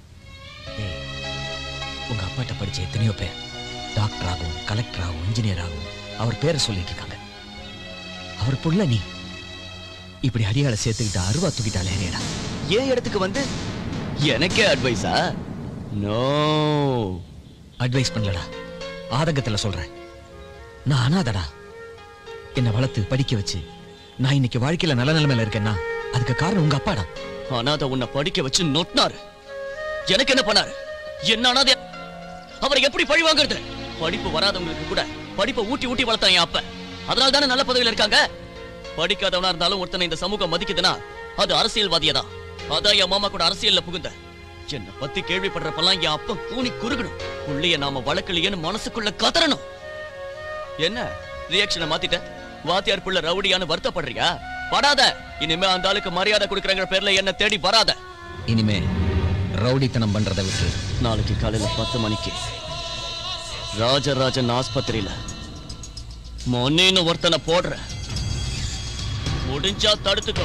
உங்க அப்பாட்ட படிச்ச எத்தனையோ பேர் டாக்டர் ஆகும் கலெக்டர் ஆகும் இன்ஜினியர் ஆகும் அவர் பேரை சொல்லிட்டு இருக்காங்க அவர் புள்ள நீ இப்படி அடியாளை சேர்த்துக்கிட்டு அருவா தூக்கிட்டாலே ஏடா ஏன் இடத்துக்கு வந்து எனக்கே அட்வைஸா நோ அட்வைஸ் பண்ணலடா ஆதங்கத்துல சொல்றேன் நான் அனாதடா என்னை வளர்த்து படிக்க வச்சு நான் இன்னைக்கு வாழ்க்கையில நல்ல நிலைமையில இருக்கேன்னா அதுக்கு காரணம் உங்க அப்பாடா அனாதை உன்னை படிக்க வச்சு நொட்டினாரு எனக்கு என்ன பண்ணாரு என்ன அனாதை அவரை எப்படி பழி வாங்குறது படிப்பு வராதவங்களுக்கு கூட படிப்பை ஊட்டி ஊட்டி வளர்த்தான் என் அப்ப அதனால தானே நல்ல பதவியில இருக்காங்க படிக்காதவனா இருந்தாலும் ஒருத்தனை இந்த சமூகம் மதிக்குதுன்னா அது அரசியல்வாதியதான் அதான் என் மாமா கூட அரசியல்ல புகுந்த என்னை பத்தி கேள்விப்படுறப்பெல்லாம் என் அப்பன் கூனி குறுகணும் புள்ளைய நாம வளர்க்கலையேன்னு மனசுக்குள்ள கதறணும் என்ன ரியாக்ஷனை மாத்திட்ட வாத்தியார் புள்ள ரவுடியான்னு வருத்தப்படுறியா படாத இனிமே அந்த ஆளுக்கு மரியாதை கொடுக்கறங்கிற பேர்ல என்ன தேடி வராத இனிமே ரவுடித்தனம் பண்றதை விட்டு நாளைக்கு காலையில பத்து மணிக்கு ராஜராஜன் ஆஸ்பத்திரியில மொன்னு ஒருத்தனை போடுற முடிஞ்சா தடுத்துக்கோ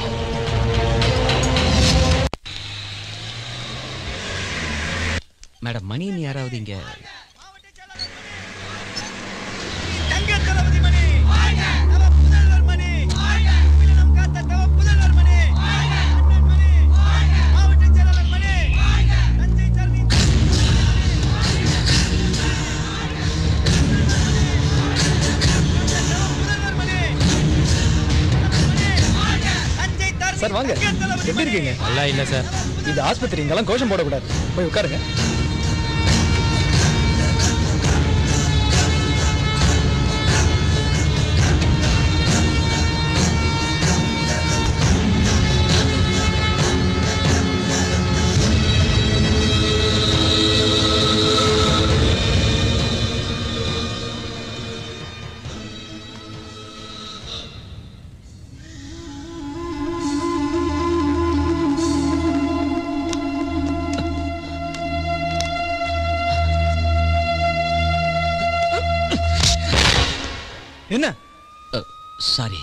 மேடம் மணின்னு யாராவது இங்க சார் வாங்க எப்படி இருக்கீங்க நல்லா இல்ல சார் இது ஆஸ்பத்திரி இங்கெல்லாம் கோஷம் போடக்கூடாது போய் உட்காருங்க என்ன sorry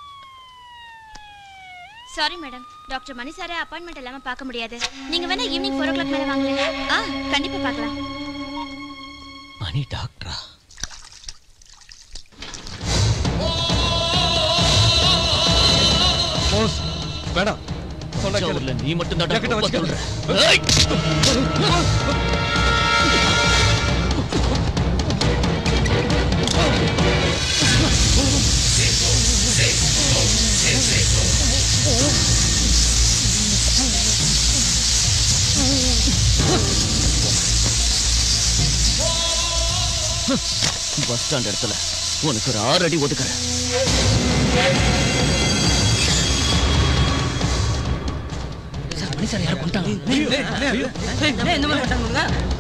sorry madam doctor Mani சாரை அப்பாயின்மெண்ட் இல்லாம பார்க்க முடியாது நீங்க வேணா ஈவினிங் ஃபோர் ஓ கிளாக் மேல வாங்களேன் ஆ கண்டிப்பா பார்க்கலாம் மணி டாக்டரா போஸ் வேணாம் சொன்னா கேளு. தஞ்சாவூர்ல நீ மட்டும் தான் ஜாக்கெட்டை வச்சுக்க. பஸ் ஸ்டாண்ட் இடத்துல உனக்கு ஒரு ஆறு அடி ஒதுக்குறேன் மணி சார் யாரும் கொண்டாங்க இந்த மாதிரி பண்ணிட்டாங்க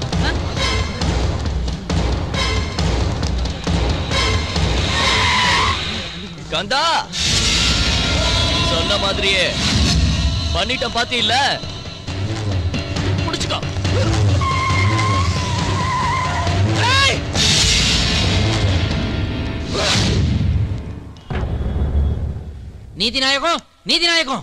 கந்தா சொன்ன மாதிரியே பண்ணிட்டேன் பாத்தி இல்ல முடிச்சுக்கோ நீதிநாயகம் நீதிநாயகம்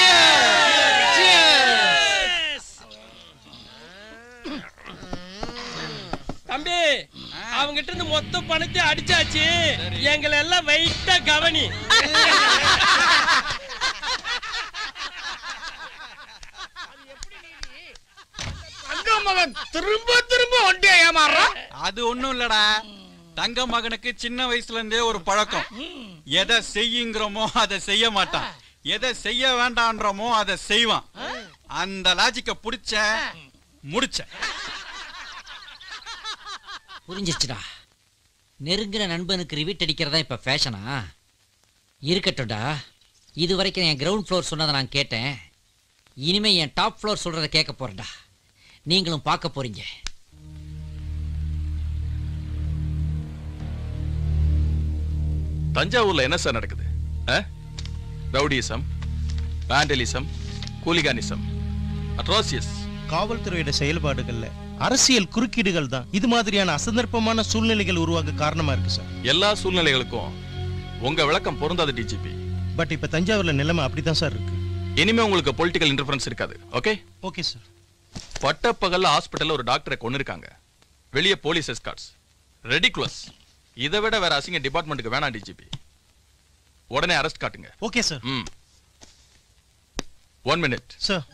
தம்பி அவங்கிட்ட இருந்து மொத்த பணத்தை அடிச்சாச்சு எங்களை எல்லாம் வெயிட்டா கவனி தங்க மகன் திரும்ப திரும்ப வண்டியை ஏமாறுறான் அது ஒண்ணும் இல்லடா தங்க மகனுக்கு சின்ன வயசுல இருந்தே ஒரு பழக்கம் எதை செய்யுங்கிறோமோ அதை செய்ய மாட்டான் எதை செய்ய வேண்டான்றோமோ அதை செய்வான் அந்த லாஜிக்க புடிச்ச முடிச்ச புரிஞ்சிச்சுடா நெருங்கின நண்பனுக்கு ரிவிட் அடிக்கிறதா இப்ப ஃபேஷனா இருக்கட்டும்டா இது வரைக்கும் என் கிரவுண்ட் ஃப்ளோர் சொன்னதை நான் கேட்டேன் இனிமே என் டாப் ஃப்ளோர் சொல்றதை கேட்க போறேன்டா நீங்களும் பார்க்க போறீங்க தஞ்சாவூர்ல என்ன சார் நடக்குது ரவுடிசம் வேண்டலிசம் கூலிகானிசம் அட்ரோசியஸ் காவல்துறையோட செயல்பாடுகள்ல அரசியல் குறுக்கீடுகள் தான் இது மாதிரியான அசந்தர்ப்பமான சூழ்நிலைகள் உருவாக காரணமா இருக்கு சார் எல்லா சூழ்நிலைகளுக்கும் உங்க விளக்கம் பொருந்தாது டிஜிபி பட் இப்ப தஞ்சாவூர்ல நிலைமை அப்படிதான் சார் இருக்கு இனிமே உங்களுக்கு பொலிட்டிக்கல் இன்டர்ஃபரன்ஸ் இருக்காது ஓகே ஓகே சார் பட்டப்பகல்ல ஹாஸ்பிட்டல்ல ஒரு டாக்டரை கொண்டு இருக்காங்க வெளியே போலீஸ் எஸ்கார்ட்ஸ் ரெடிகுலஸ் இதை விட வேற அசிங்க டிபார்ட்மெண்ட்டுக்கு வேணாம் டிஜிபி உடனே அரெஸ்ட் காட்டுங்க ஓகே சார் ம் ஒன் மினிட் சார்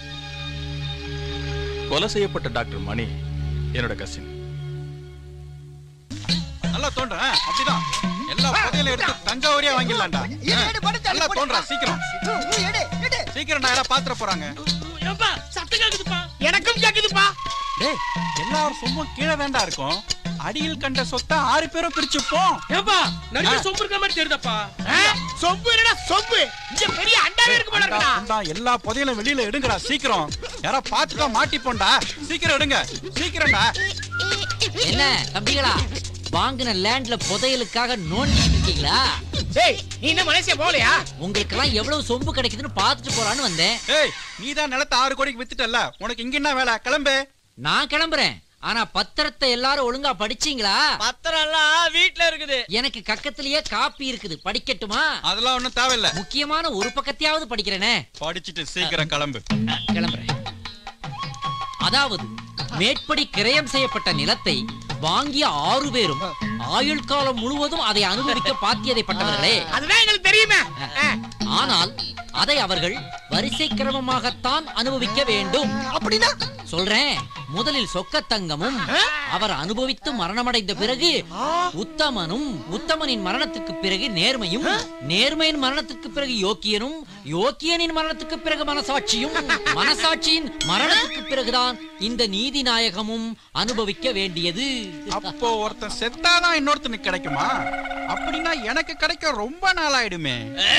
கொலை செய்யப்பட்ட டாக்டர் மணி என்னோட கசின் நல்லா தோன்ற அப்படிதான் எல்லாம் எல்லா புதையல எடுத்து தஞ்சாவூரே வாங்கிடலாம்டா நல்லா தோன்றா சீக்கிரம் சீக்கிரம் நான் யாரா பாத்திர போறாங்க சத்தம் கேக்குதுப்பா எனக்கும் கேக்குதுப்பா டேய் எல்லாரும் சொம்பும் கீழே தான்டா இருக்கும் அடியில் கண்ட சொத்தை ஆறு பேரும் பிரிச்சுப்போம் ஏப்பா நிறைய சொம்பு இருக்க மாதிரி தெரியுதப்பா சொம்பு என்னடா சொம்பு இங்க பெரிய அண்டாவே இருக்கு போல இருக்குடா அண்டா, எல்லா புதையலும் வெளியில எடுங்கடா சீக்கிரம் யாரா பாத்துட்டா மாட்டிப்போண்டா சீக்கிரம் எடுங்க சீக்கிரம்டா என்ன தம்பிகளா வாங்கின லேண்ட்ல புதையலுக்காக நோண்டிட்டு இருக்கீங்களா டேய் நீ என்ன மலேசியா போகலையா உங்களுக்கு எல்லாம் எவ்வளவு சொம்பு கிடைக்குதுன்னு பார்த்துட்டு போறான்னு வந்தேன் ஏய் நீ தான் நிலத்தை ஆறு கோடிக்கு வித்துட்டல்ல உனக்கு இங்க என்ன வேலை கிளம்பு நான் கிளம்புறேன் ஆனா பத்திரத்தை எல்லாரும் ஒழுங்கா படிச்சீங்களா பத்திரம் எல்லாம் வீட்டுல இருக்குது எனக்கு கக்கத்திலேயே காப்பி இருக்குது படிக்கட்டுமா அதெல்லாம் ஒண்ணும் தேவையில்ல முக்கியமான ஒரு பக்கத்தையாவது படிக்கிறேனே படிச்சுட்டு சீக்கிரம் கிளம்பு கிளம்புறேன் அதாவது மேற்படி கிரயம் செய்யப்பட்ட நிலத்தை வாங்கிய ஆறு பேரும் ஆயுள் காலம் முழுவதும் அதை அனுபவிக்க பாத்தியதைப்பட்டவர்களே அதுதான் எங்களுக்கு தெரியுமே ஆனால் அதை அவர்கள் வரிசை கிரமமாகத்தான் அனுபவிக்க வேண்டும் அப்படின்னா சொல்றேன் முதலில் சொக்கத்தங்கமும் அவர் அனுபவித்து மரணமடைந்த பிறகு உத்தமனும் உத்தமனின் மரணத்துக்கு பிறகு நேர்மையும் நேர்மையின் மரணத்துக்கு பிறகு யோக்கியனும் யோக்கியனின் மரணத்துக்கு பிறகு மனசாட்சியும் மனசாட்சியின் மரணத்துக்கு பிறகுதான் இந்த நீதி நாயகமும் அனுபவிக்க வேண்டியது அப்போ ஒருத்தன் செத்தாதான் இன்னொருத்தனுக்கு கிடைக்குமா அப்படின்னா எனக்கு கிடைக்க ரொம்ப நாள் ஆயிடுமே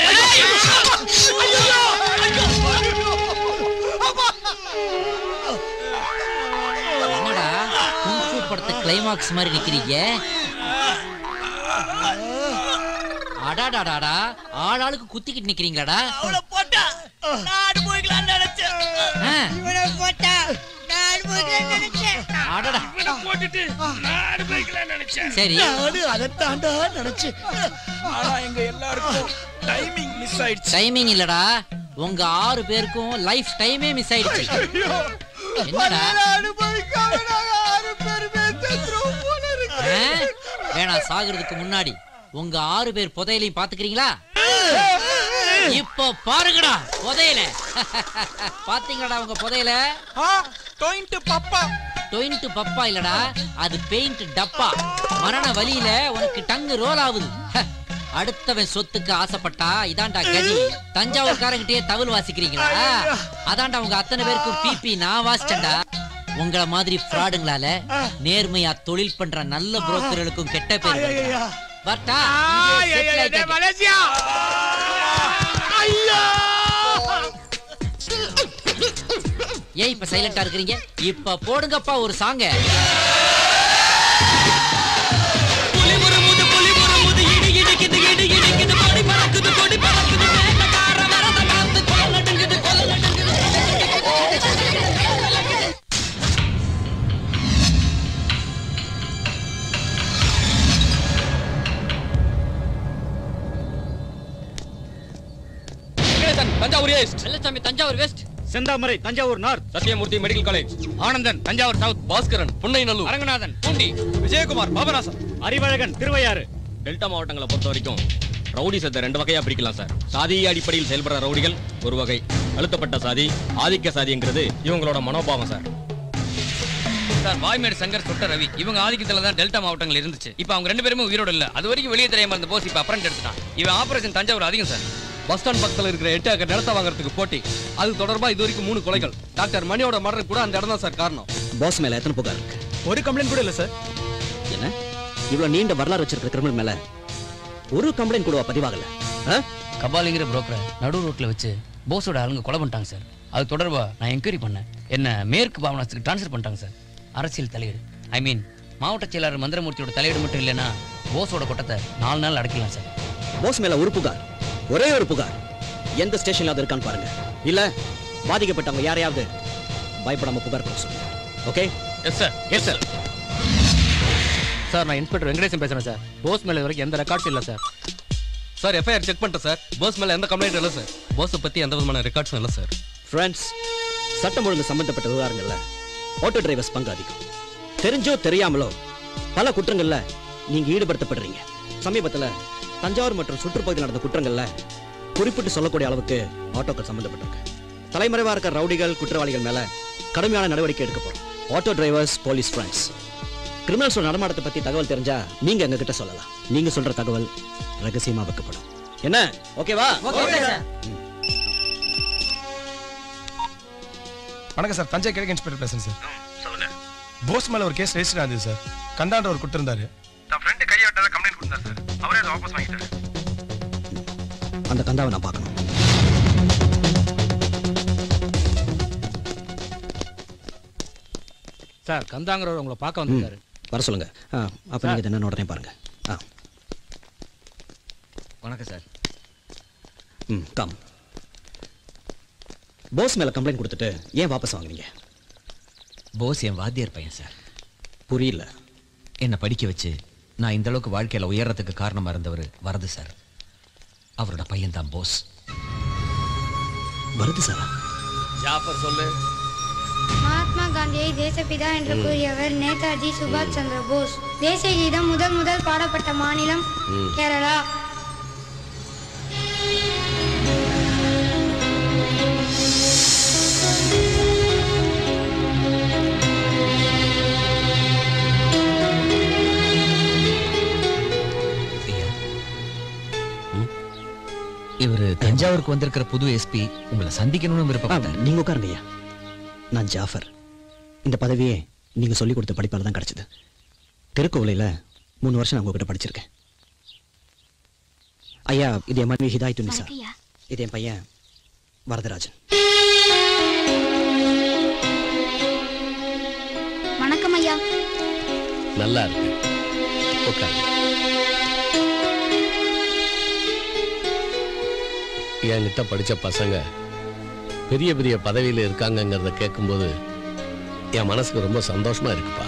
என்னடா குங்ஃபு படத்து கிளைமாக்ஸ் மாதிரி நிக்கிறீங்க அடாடாடாடா ஆளாளுக்கு குத்திக்கிட்டு நிக்கிறீங்களாடா அவள போட்டா நான் அனுபவிக்கலாம்னு நினைச்சேன் ஆ. இவனை போட்டா நான் அனுபவிக்கலாம்னு நினைச்சேன் அடடா. இவனை போட்டுட்டு நான் அனுபவிக்கலாம்னு நினைச்சேன் சரி. நானும் அதைத்தாண்டா நினைச்சேன் ஆனா எங்க எல்லாருக்கும் டைமிங் மிஸ் ஆயிடுச்சு டைமிங் இல்லடா உங்க ஆறு பேருக்கும் லைஃப் டைமே மிஸ் ஆயிடுச்சு என்னடா அனுபவிக்காம நாங்க ஆறு பேருமே செத்துருவோம் போல இருக்கு ஆ? வேணா சாகுறதுக்கு முன்னாடி உங்க ஆறு பேர் புதையலையும் பாத்துக்கிறீங்களா இப்போ பாருங்கடா புதையல பாத்தீங்களாடா உங்க புதையல டொயின்ட் பப்பா டொயின்ட் பப்பா இல்லடா அது பெயிண்ட் டப்பா மரண வலியில உனக்கு டங்கு ரோல் ஆகுது ஹ, அடுத்தவன் சொத்துக்கு ஆசைப்பட்டா இதான்டா கதி தஞ்சாவூர்காரங்கிட்டே தவில் வாசிக்கிறீங்களா அதான்டா உங்க அத்தனை பேருக்கும் பிபி நான் வாசிச்சேன்டா உங்கள மாதிரி ஃப்ராடுங்களால நேர்மையா தொழில் பண்ற நல்ல புரோக்கர்களுக்கும் கெட்ட பேர் வருது. வரட்டா இங்கே settle ஆயிட்டாங்க. மலேசியா ஐயோ ஏன் இப்ப சைலண்டா இருக்கிறீங்க இப்ப போடுங்கப்பா ஒரு சாங்க Thanjavur east Vellaichamy Thanjavur west Senthamarai Thanjavur north Sathyamoorthy medical college Anandan Thanjavur south Bhaskaran Punnainallur Aranganathan Poondi Vijayakumar Papanasam Arivazhagan Thiruvaiyaru delta மாவட்டங்களை பொறுத்த வரைக்கும் ரவுடி சத்தை ரெண்டு வகையா பிரிக்கலாம் சார் சாதி அடிப்படையில் செயல்படுற ரவுடிகள் ஒரு வகை அழுத்தப்பட்ட சாதி ஆதிக்க சாதிங்கிறது இவங்களோட மனோபாவம் சார் சார் வாய்மேடு சங்கர் சுட்ட ரவி இவங்க ஆதிக்கத்துல தான் டெல்டா மாவட்டங்கள் இருந்துச்சு இப்போ அவங்க ரெண்டு பேருமே உயிரோட இல்ல அது வரைக்கும் வெளியே தெரியாம இருந்த போஸ் இப்போ அப்புறம் எடுத்துட்டான் இவன் ஆபரேஷன் தஞ்சாவூர் அதிகம் சார் பஸ் ஸ்டாண்ட் பக்கத்துல இருக்கிற எட்டு ஏக்கர் நிலத்தை வாங்குறதுக்கு போட்டி அது தொடர்பா இது வரைக்கும் மூணு கொலைகள் டாக்டர் மணியோட மரணம் கூட அந்த இடம் தான் சார் காரணம் பாஸ் மேல எத்தனை புகார் இருக்கு ஒரு கம்ப்ளைண்ட் கூட இல்ல சார் என்ன இவ்வளவு நீண்ட வரலாறு வச்சிருக்கிற கிரிமினல் மேல ஒரு கம்ப்ளைண்ட் கூட பதிவாகல ஆ? கபாலிங்கிற புரோக்கரை நடு ரோட்ல வச்சு போஸோட ஆளுங்க கொலை பண்ணிட்டாங்க சார் அது தொடர்பா நான் என்கொயரி பண்ணேன் என்ன மேற்கு பாவனாசத்துக்கு ட்ரான்ஸ்ஃபர் பண்ணிட்டாங்க சார் அரசியல் தலையீடு ஐ மீன் மாவட்ட செயலாளர் மந்திரமூர்த்தியோட தலையீடு மட்டும் இல்லைன்னா போஸோட கொட்டத்தை நாலு நாள் அடக்கலாம் சார் பாஸ் மேல ஒரு புகார் ஒரே ஒரு புகார் எந்த ஸ்டேஷன்ல அது இருக்கான்னு பாருங்க இல்ல பாதிக்கப்பட்டவங்க யாரையாவது பயப்படாம புகார் கொடுக்க சொல்லுங்க okay yes sir yes sir sir நான் இன்ஸ்பெக்டர் வெங்கடேசன் பேசுறேன் சார் போஸ் மேல இது வரைக்கும் எந்த ரெக்கார்ட்ஸ் இல்ல சார் சார் எஃப்ஐஆர் செக் பண்ணிட்டேன் சார் போஸ் மேல எந்த கம்ப்ளைண்ட் இல்ல சார் போஸை பத்தி எந்த விதமான ரெக்கார்ட்ஸும் இல்ல சார் ஃப்ரெண்ட்ஸ் சட்டம் ஒழுங்கு சம்பந்தப்பட்ட விவகாரங்கள்ல ஆட்டோ டிரைவர்ஸ் பங்கு அதிகம் தெரிஞ்சோ தெரியாமலோ பல குற்றங்கள்ல நீங்க ஈடுபடுத்தப்படுறீங்க சமீபத்துல தஞ்சாவூர் மற்றும் சுற்றுப்பகுதியில் நடந்த குற்றங்கள்ல குறிப்பிட்டு சொல்லக்கூடிய அளவுக்கு ஆட்டோக்கள் சம்பந்தப்பட்டிருக்கு தலைமறைவா இருக்க ரவுடிகள் குற்றவாளிகள் மேல கடுமையான நடவடிக்கை எடுக்க போறோம் ஆட்டோ டிரைவர்ஸ் போலீஸ் ஃப்ரெண்ட்ஸ் கிரிமினல்ஸோட நடமாட்டத்தை பத்தி தகவல் தெரிஞ்சா நீங்க எங்க கிட்ட சொல்லலாம் நீங்க சொல்ற தகவல் ரகசியமா வைக்கப்படும் என்ன ஓகேவா வணக்கம் சார் தஞ்சை கிழக்கு இன்ஸ்பெக்டர் பேசுறேன் சார் போஸ் மேல ஒரு கேஸ் ரெஜிஸ்டர் ஆகுது சார் கண்டாண்ட ஒரு குட்டு இருந்தாரு தான் ஃப்ரெண்டு கையை விட்டாத கம்ப்ளைண்ட் கொடுத்தாரு சார் அவரே அதை வாபஸ் வாங்கிட்டாரு அந்த கந்தாவை நான் பார்க்கணும் சார் கந்தாங்கிறவர் உங்களை பார்க்க வந்திருக்காரு வர சொல்லுங்க ஆ, அப்ப நீங்க இது என்ன உடனே பாருங்க ஆ வணக்கம் சார் ம் கம் போஸ் மேல கம்ப்ளைண்ட் கொடுத்துட்டு ஏன் வாபஸ் வாங்குறீங்க போஸ் என் வாத்தியார் பையன் சார் புரியல என்னை படிக்க வச்சு நான் இந்த அளவுக்கு வாழ்க்கையில உயர்றதுக்கு காரணமா இருந்தவர் வரது சார் அவரோட பையன் தான் போஸ் வருது சார் ஜாஃபர் சொல்லு மகாத்மா காந்தியை தேசப்பிதா என்று ம். கூறியவர் நேதாஜி சுபாஷ் சந்திர போஸ் தேசிய கீதம் முதல் முதல் பாடப்பட்ட மாநிலம் ம். கேரளா இவர் தஞ்சாவூருக்கு வந்திருக்கிற புது எஸ்பி உங்களை சந்திக்கணும்னு விருப்பப்பட்டார் நீங்க உட்காருங்க ஐயா நான் ஜாஃபர் இந்த பதவியே நீங்க சொல்லி கொடுத்த படிப்பால தான் கிடைச்சது திருக்கோவிலையில் மூணு வருஷம் நான் உங்ககிட்ட படிச்சிருக்கேன் ஐயா இது என் மனைவி ஹிதாயத்து நிசா வணக்கம்யா. இது என் பையன் வரதராஜன் வணக்கம் ஐயா நல்லா இருக்கு உட்காரு என்கிட்ட படிச்ச பசங்க பெரிய பெரிய பதவியில இருக்காங்கங்கிறத கேட்கும்போது என் மனசுக்கு ரொம்ப சந்தோஷமா இருக்குப்பா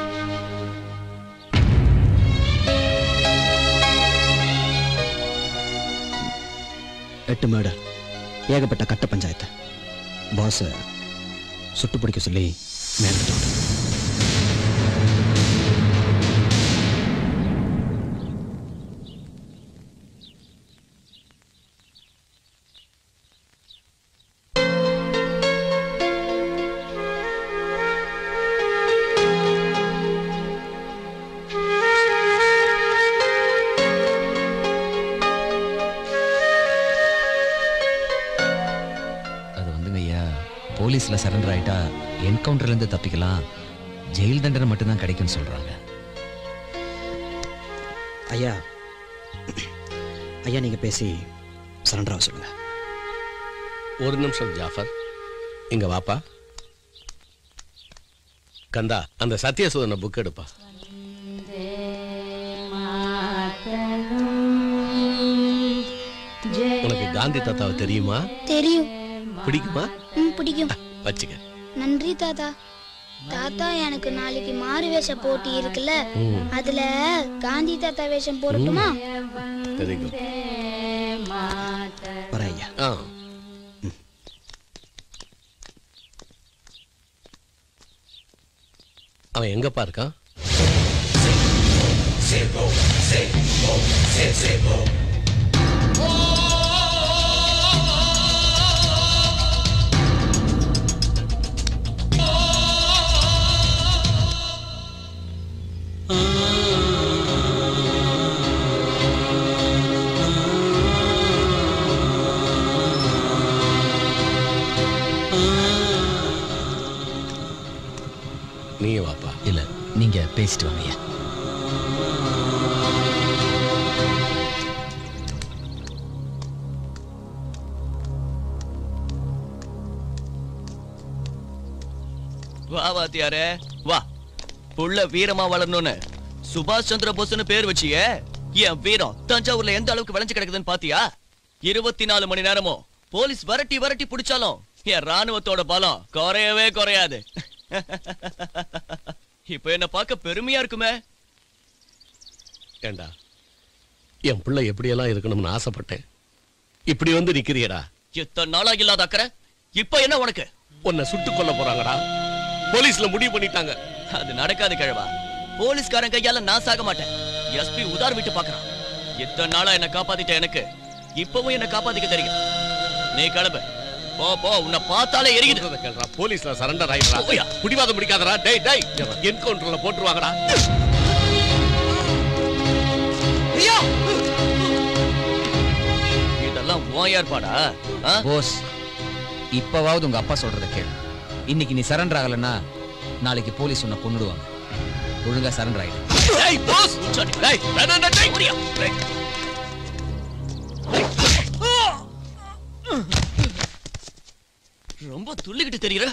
எட்டு மேடர் ஏகப்பட்ட கட்ட பஞ்சாயத்து பாஸ் சுட்டு பிடிக்க சொல்லி மேலிட்டோம் அது வந்துங்க ஐயா போலீஸ்ல சரண்டர் ஆயிட்டா என்கவுண்டர்ல இருந்து தப்பிக்கலாம் ஜெயில் தண்டனை மட்டும்தான் கிடைக்கும்னு சொல்றாங்க ஐயா ஐயா நீங்க பேசி சரண்டர் ஆக சொல்லுங்க ஒரு நிமிஷம் ஜாஃபர் இங்க வாப்பா கந்தா அந்த சத்தியசோதனை புக் எடுப்பா உனக்கு காந்தி தாத்தாவை தெரியுமா தெரியும் பிடிக்குமா ம் பிடிக்கும் வச்சுக்க நன்றி தாத்தா தாத்தா எனக்கு நாளைக்கு மாறு வேஷ போட்டி இருக்குல்ல ம். அதுல காந்தி தாத்தா வேஷம் போடட்டுமா வெரி குட் வரேன் ஐயா ஆ அவன் எங்கப்பா இருக்கான் நீங்க வாப்பா இல்ல நீங்க பேசிட்டு வாங்க ஐயா வா வாத்தியாரே வா புள்ள வீரமா வளரணும்னு சுபாஷ் சந்திர போஸ்னு பேர் வச்சியே என் வீரம் தஞ்சாவூர்ல எந்த அளவுக்கு விளைஞ்சு கிடக்குதுன்னு பாத்தியா இருபத்தி நாலு மணி நேரமும் போலீஸ் வரட்டி வரட்டி பிடிச்சாலும் என் ராணுவத்தோட பலம் குறையவே குறையாது இப்ப என்ன பார்க்க பெருமையா இருக்குமே ஏண்டா என் பிள்ளை எப்படியெல்லாம் இருக்கணும்னு ஆசைப்பட்டேன் இப்படி வந்து நிக்கிறியடா இத்தனை நாளா இல்லாத அக்கறை இப்ப என்ன உனக்கு உன்னை சுட்டு கொல்ல போறாங்கடா போலீஸ்ல முடிவு பண்ணிட்டாங்க அது நடக்காது கிழவா போலீஸ்காரன் கையால நான் சாக மாட்டேன் எஸ்பி உதார் விட்டு பாக்குறான் இத்தனை நாளா என்ன காப்பாத்திட்ட எனக்கு இப்பவும் என்ன காப்பாத்திக்க தெரியும் நீ கிளம்பு போ போ உன்னை பார்த்தாலே எரியுது சொல்றத கேளுடா போலீஸ்ல சரண்டர் ஆயிடுறா போயா. பிடிவாதம் பிடிக்காதடா டேய் டேய் என்கவுண்டர்ல போட்டுருவாங்கடா இதெல்லாம் உன் ஏற்பாடா ஆ? போஸ் இப்பவாவது உங்க அப்பா சொல்றத கேளு இன்னைக்கு நீ சரண்டர் ஆகலன்னா நாளைக்கு போலீஸ் உன்னை கொன்னுடுவாங்க ஒழுங்கா சரண்டர் ஆயிடு டேய் போஸ் டேய் வேணாம்டா டேய் முடியா டேய் ரொம்ப துள்ளிக்கிட்டு தெரியுற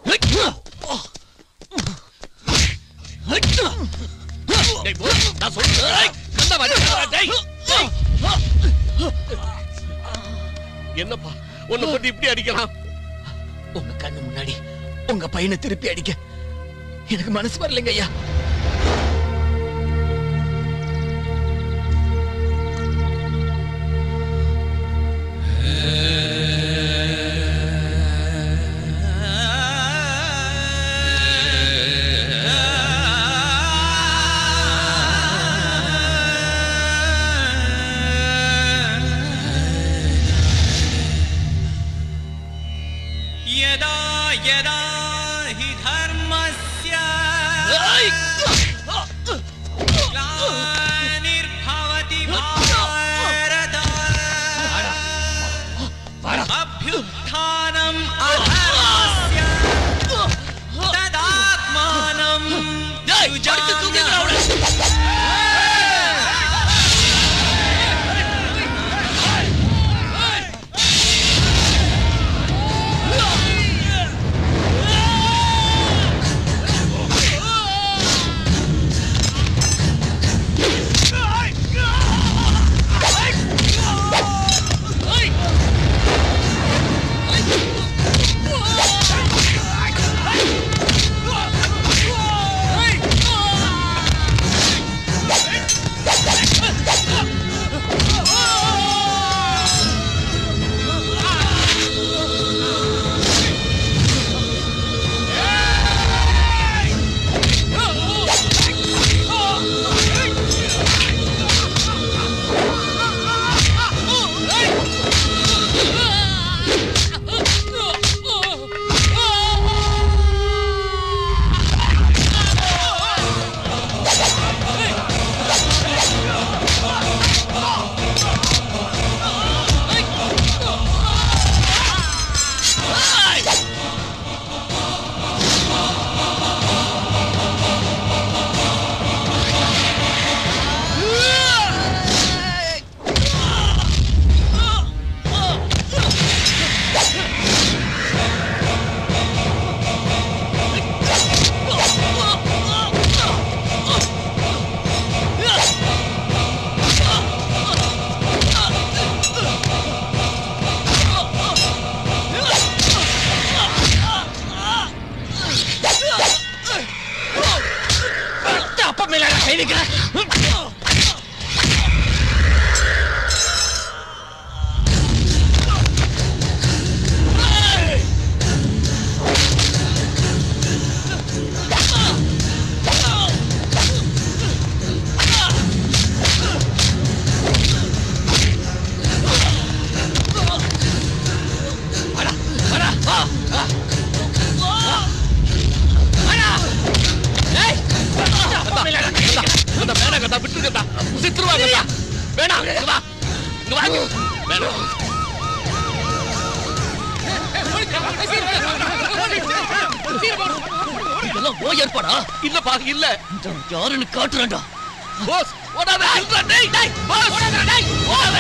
டேய் போஸ் நான் சொல்றேன் கண்ட வாடா டேய் என்னப்பா உன்னை போட்டு இப்படி அடிக்கலாம் உங்க கண்ணு முன்னாடி உங்க பையனை திருப்பி அடிக்க எனக்கு மனசு வரலைங்க ஐயா यदा यदा हि धर्मस्य ग्लानिर्भवति भारत अभ्युत्थानम् अधर्मस्य तदात्मानं அப்பா மேல கை வைக்கிற அந்த வேணாங்கடா விட்டுருங்கடா சித்துருவாங்கடா வேணாம் இங்க வா இங்க வாங்க வேணாம் இதெல்லாம் ஓ ஏற்பாடா இல்லப்பா இல்ல யாருன்னு காட்டுறேன்டா போஸ் ஓடாத இல்ல டேய் டேய் போஸ் ஓடாத டேய் ஓடாத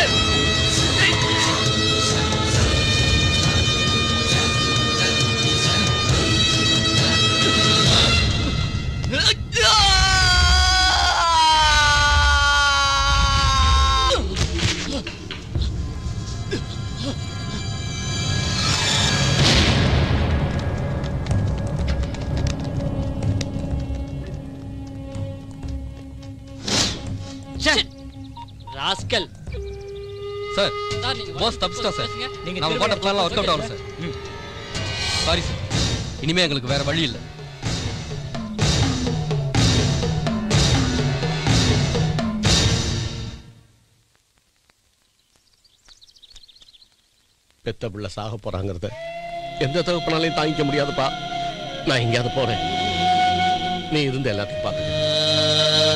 ராஸ்கல் சார் சார், நீங்க பாஸ் தப்பிச்சிட்டா சார் பேசுங்க. நீங்க நம்ம திரும்ப போட்ட பிளான்லாம் ஒர்க் அவுட் ஆகல சொல்லுங்க. சார் சாரி சார் இனிமே எங்களுக்கு வேற வழி இல்லை பெத்த பிள்ளை சாக போறாங்கிறத எந்த தகப்பனாலையும் தாங்கிக்க முடியாதுப்பா நான் எங்கேயாவது போறேன் நீ இருந்து எல்லாத்தையும் பார்த்துக்க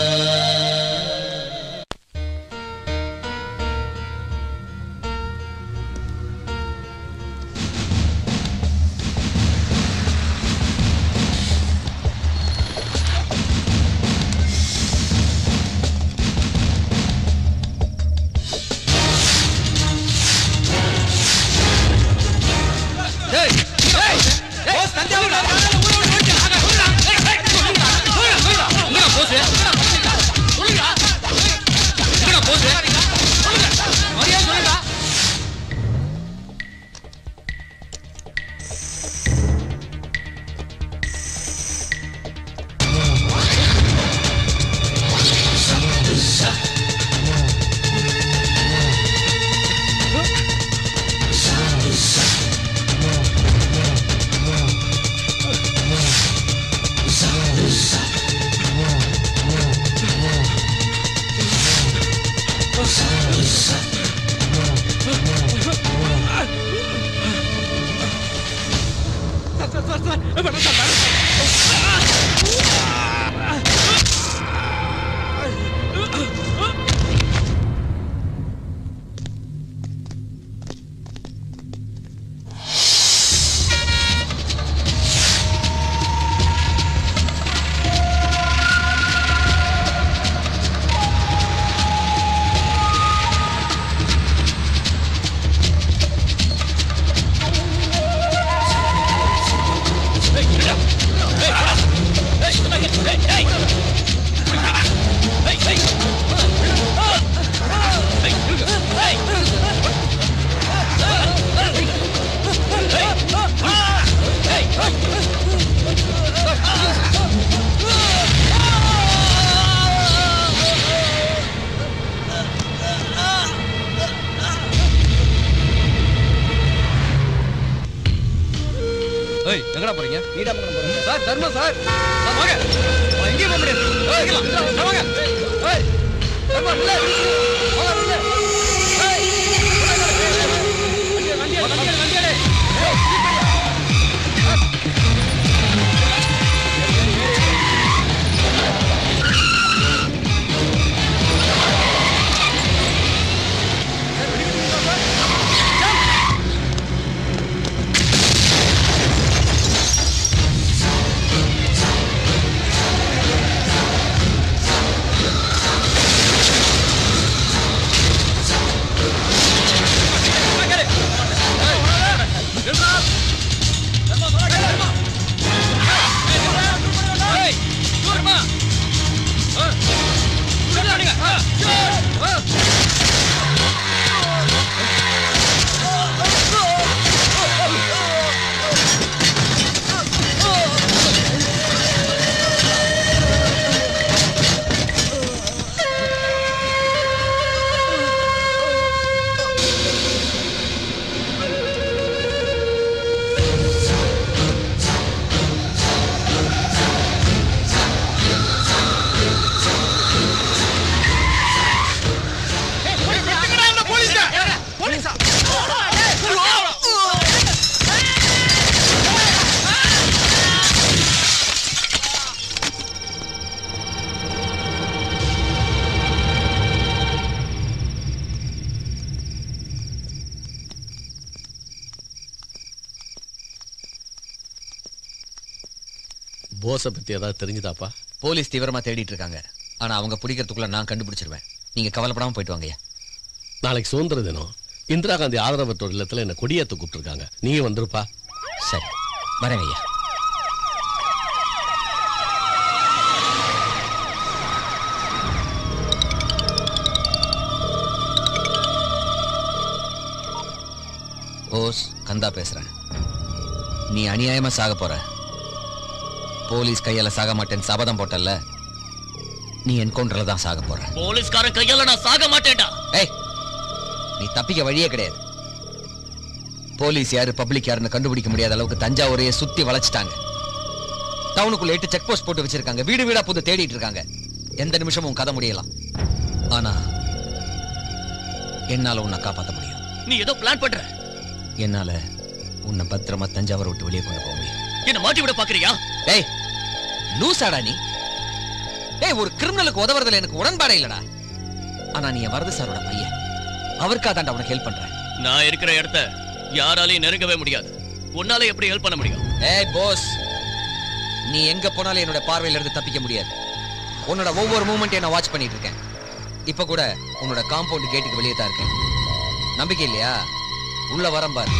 ஏய் எங்கடா போறீங்க நீடா போறீங்க சார் தர்மம் சார் சார் வாங்க நான் எங்கேயும் போக முடியாது ஏய் இங்க வா, இங்க வாங்க ஏய் தர்மம் இல்ல வாங்க இல்ல ஏய் வண்டி வண்டி வண்டி வண்டி போஸை பத்தி ஏதாவது தெரிஞ்சுதாப்பா போலீஸ் தீவிரமா தேடிட்டு இருக்காங்க ஆனா அவங்க பிடிக்கிறதுக்குள்ள நான் கண்டுபிடிச்சிருவேன் நீங்க கவலைப்படாம போயிட்டு வாங்கய்யா நாளைக்கு சுதந்திர தினம் இந்திரா காந்தி ஆதரவற்றோர் இல்லத்துல என்ன கொடியேத்த கூப்பிட்டுருக்காங்க நீங்க வந்துருப்பா சரி வரேங்க ஐயா போஸ் கந்தா பேசுறேன் நீ அநியாயமா சாக போற போலீஸ் கையால சாக மாட்டேன்னு சபதம் போட்டல்ல நீ என்கவுண்டர்ல தான் சாக போற போலீஸ்காரன் கையால நான் சாக மாட்டேன்டா ஏய் நீ தப்பிக்க வழியே கிடையாது போலீஸ் யாரு பப்ளிக் யாருன்னு கண்டுபிடிக்க முடியாத அளவுக்கு தஞ்சாவூரையே சுத்தி வளைச்சிட்டாங்க டவுனுக்குள்ள எட்டு செக் போஸ்ட் போட்டு வச்சிருக்காங்க வீடு வீடா புது தேடிட்டு இருக்காங்க எந்த நிமிஷமும் உன் கதை முடியலாம் ஆனா என்னால உன்னை காப்பாத்த முடியும் நீ ஏதோ பிளான் பண்ற என்னால உன்னை பத்திரமா தஞ்சாவூரை விட்டு வெளியே கொண்டு போக முடியும் என்ன மாட்டி விட பாக்குறியா டேய் லூசாடா நீ டேய் ஒரு கிரிமினலுக்கு உதவுறதுல எனக்கு உடன்பாடே இல்லடா ஆனா நீ என் வரது சாரோட பையன் அவருக்கா தாண்டா உனக்கு ஹெல்ப் பண்றேன் நான் இருக்கிற இடத்த யாராலையும் நெருங்கவே முடியாது உன்னால எப்படி ஹெல்ப் பண்ண முடியும் ஏய் போஸ் நீ எங்க போனாலும் என்னோட பார்வையில இருந்து தப்பிக்க முடியாது உன்னோட ஒவ்வொரு மூமெண்ட்டையும் நான் வாட்ச் பண்ணிட்டு இருக்கேன் இப்ப கூட உன்னோட காம்பவுண்ட் கேட்டுக்கு வெளியே தான் இருக்கேன் நம்பிக்கை இல்லையா உள்ள வரேன் பாரு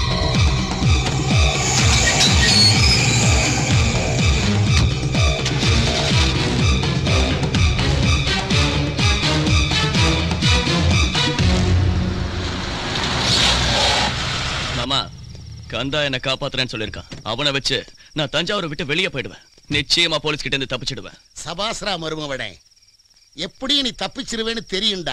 மாமா கந்தா என்ன காப்பாத்துறேன்னு சொல்லியிருக்கான் அவனை வச்சு நான் தஞ்சாவூரை விட்டு வெளியே போயிடுவேன் நிச்சயமா போலீஸ் கிட்ட இருந்து தப்பிச்சிடுவேன் சபாஸ்ரா மருமவனே எப்படியும் நீ தப்பிச்சிருவேன்னு தெரியும்டா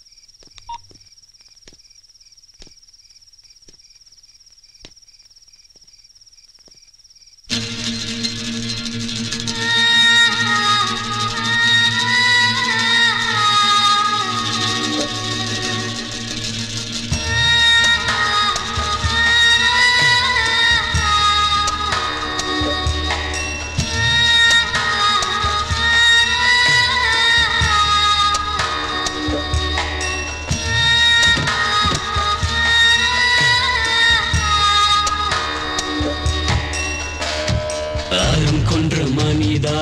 அறம் கொன்ற மனிதா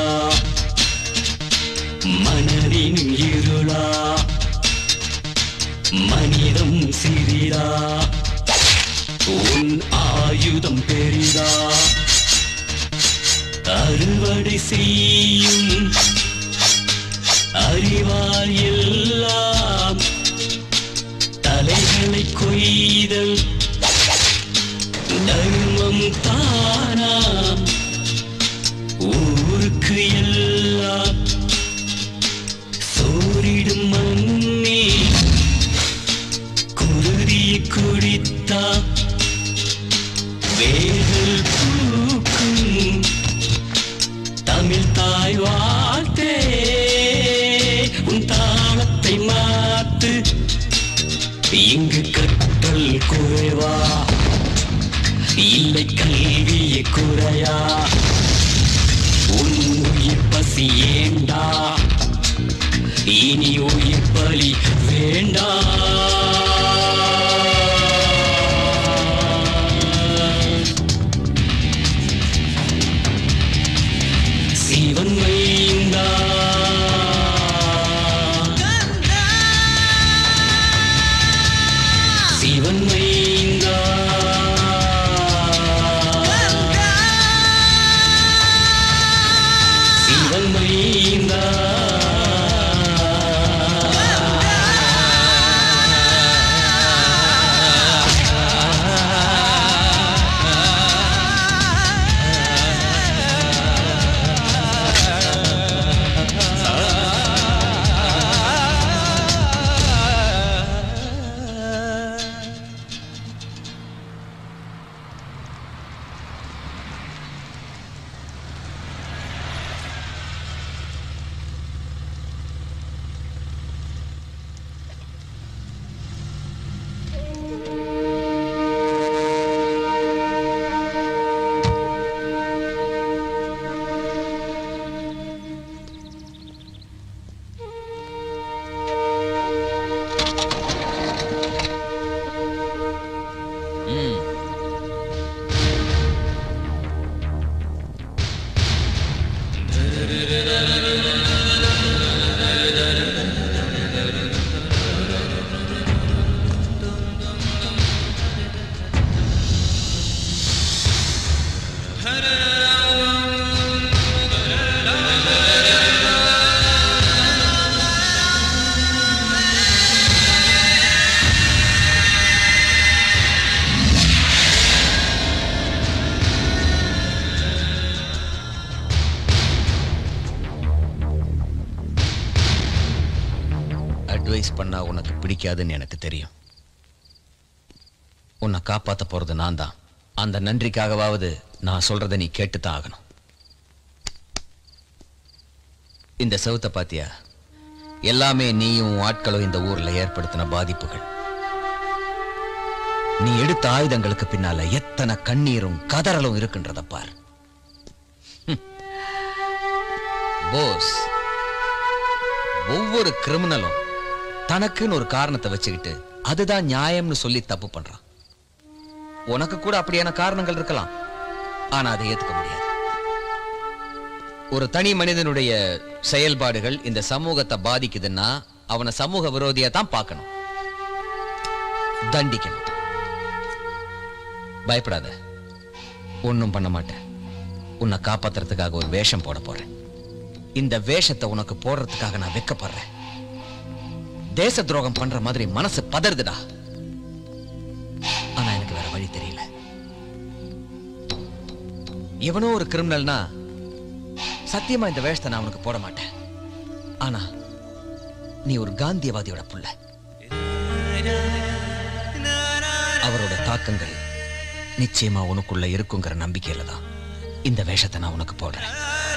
மனதின் இருளா மனிதம் சிறிதா உன் ஆயுதம் பெரிதா அறுவடை செய்யும் அறிவால் எல்லாம் தலைகளை கொய்தல் தர்மம் தானாம் ஊருக்கு எல்லாம் சோரிடும் மண்ணே குருதியை குடித்தா வேர்கள் பூக்கும் தமிழ் தாய் வார்த்தே உன் தாளத்தை மாத்து இங்கு கற்றல் குறைவா இல்லை கல்வியை குறையா உன் உயிர் பசி ஏண்டா இனி உயிர் பலி வேண்டா சிவன் மைந்தா சிவன் மைந்தா சிவன் மைந்தா அட்வைஸ் பண்ணா உனக்கு பிடிக்காதுன்னு எனக்கு தெரியும் உன்னை காப்பாத்த போறது நான் தான் அந்த நன்றிக்காகவாவது நான் சொல்றதை நீ கேட்டுத்தான் ஆகணும் இந்த செவுத்த பாத்தியா எல்லாமே நீயும் உன் ஆட்களும் இந்த ஊர்ல ஏற்படுத்தின பாதிப்புகள் நீ எடுத்த ஆயுதங்களுக்கு பின்னால எத்தனை கண்ணீரும் கதறலும் இருக்குன்றத பார் ஹம். போஸ் ஒவ்வொரு கிரிமினலும் தனக்குன்னு ஒரு காரணத்தை வச்சுக்கிட்டு அதுதான் நியாயம்னு சொல்லி தப்பு பண்றான் உனக்கு கூட அப்படியான காரணங்கள் இருக்கலாம் ஆனா அதை ஏத்துக்க முடியாது ஒரு தனி மனிதனுடைய செயல்பாடுகள் இந்த சமூகத்தை பாதிக்குதுன்னா அவனை சமூக விரோதியா தான் பார்க்கணும் தண்டிக்கணும் பயப்படாத ஒண்ணும் பண்ண மாட்டேன் உன்னை காப்பாத்துறதுக்காக ஒரு வேஷம் போட போறேன் இந்த வேஷத்தை உனக்கு போடுறதுக்காக நான் வெக்கப்படுறேன் தேச துரோகம் பண்ற மாதிரி மனசு பதறுதுடா ஆனா எனக்கு வேற வழி தெரியல எவனோ ஒரு கிரிமினல்னா சத்தியமா இந்த வேஷத்தை நான் உனக்கு போட மாட்டேன் ஆனா நீ ஒரு காந்தியவாதியோட புள்ள அவரோட தாக்கங்கள் நிச்சயமா உனக்குள்ள இருக்குங்கிற நம்பிக்கையில தான் இந்த வேஷத்தை நான் உனக்கு போடுறேன்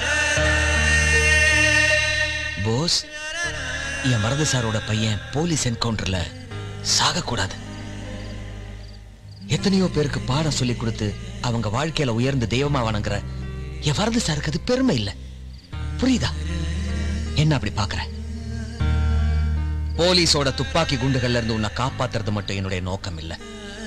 போஸ் என் வரது சாரோட பையன் போலீஸ் என்கவுண்டர்ல சாகக்கூடாது எத்தனையோ பேருக்கு பாடம் சொல்லி கொடுத்து அவங்க வாழ்க்கையில உயர்ந்த தெய்வமா வணங்குற என் வரது சாருக்கு அது பெருமை இல்ல புரியுதா என்ன அப்படி பாக்குற போலீஸோட துப்பாக்கி குண்டுகள்ல இருந்து உன்னை காப்பாத்துறது மட்டும் என்னுடைய நோக்கம் இல்ல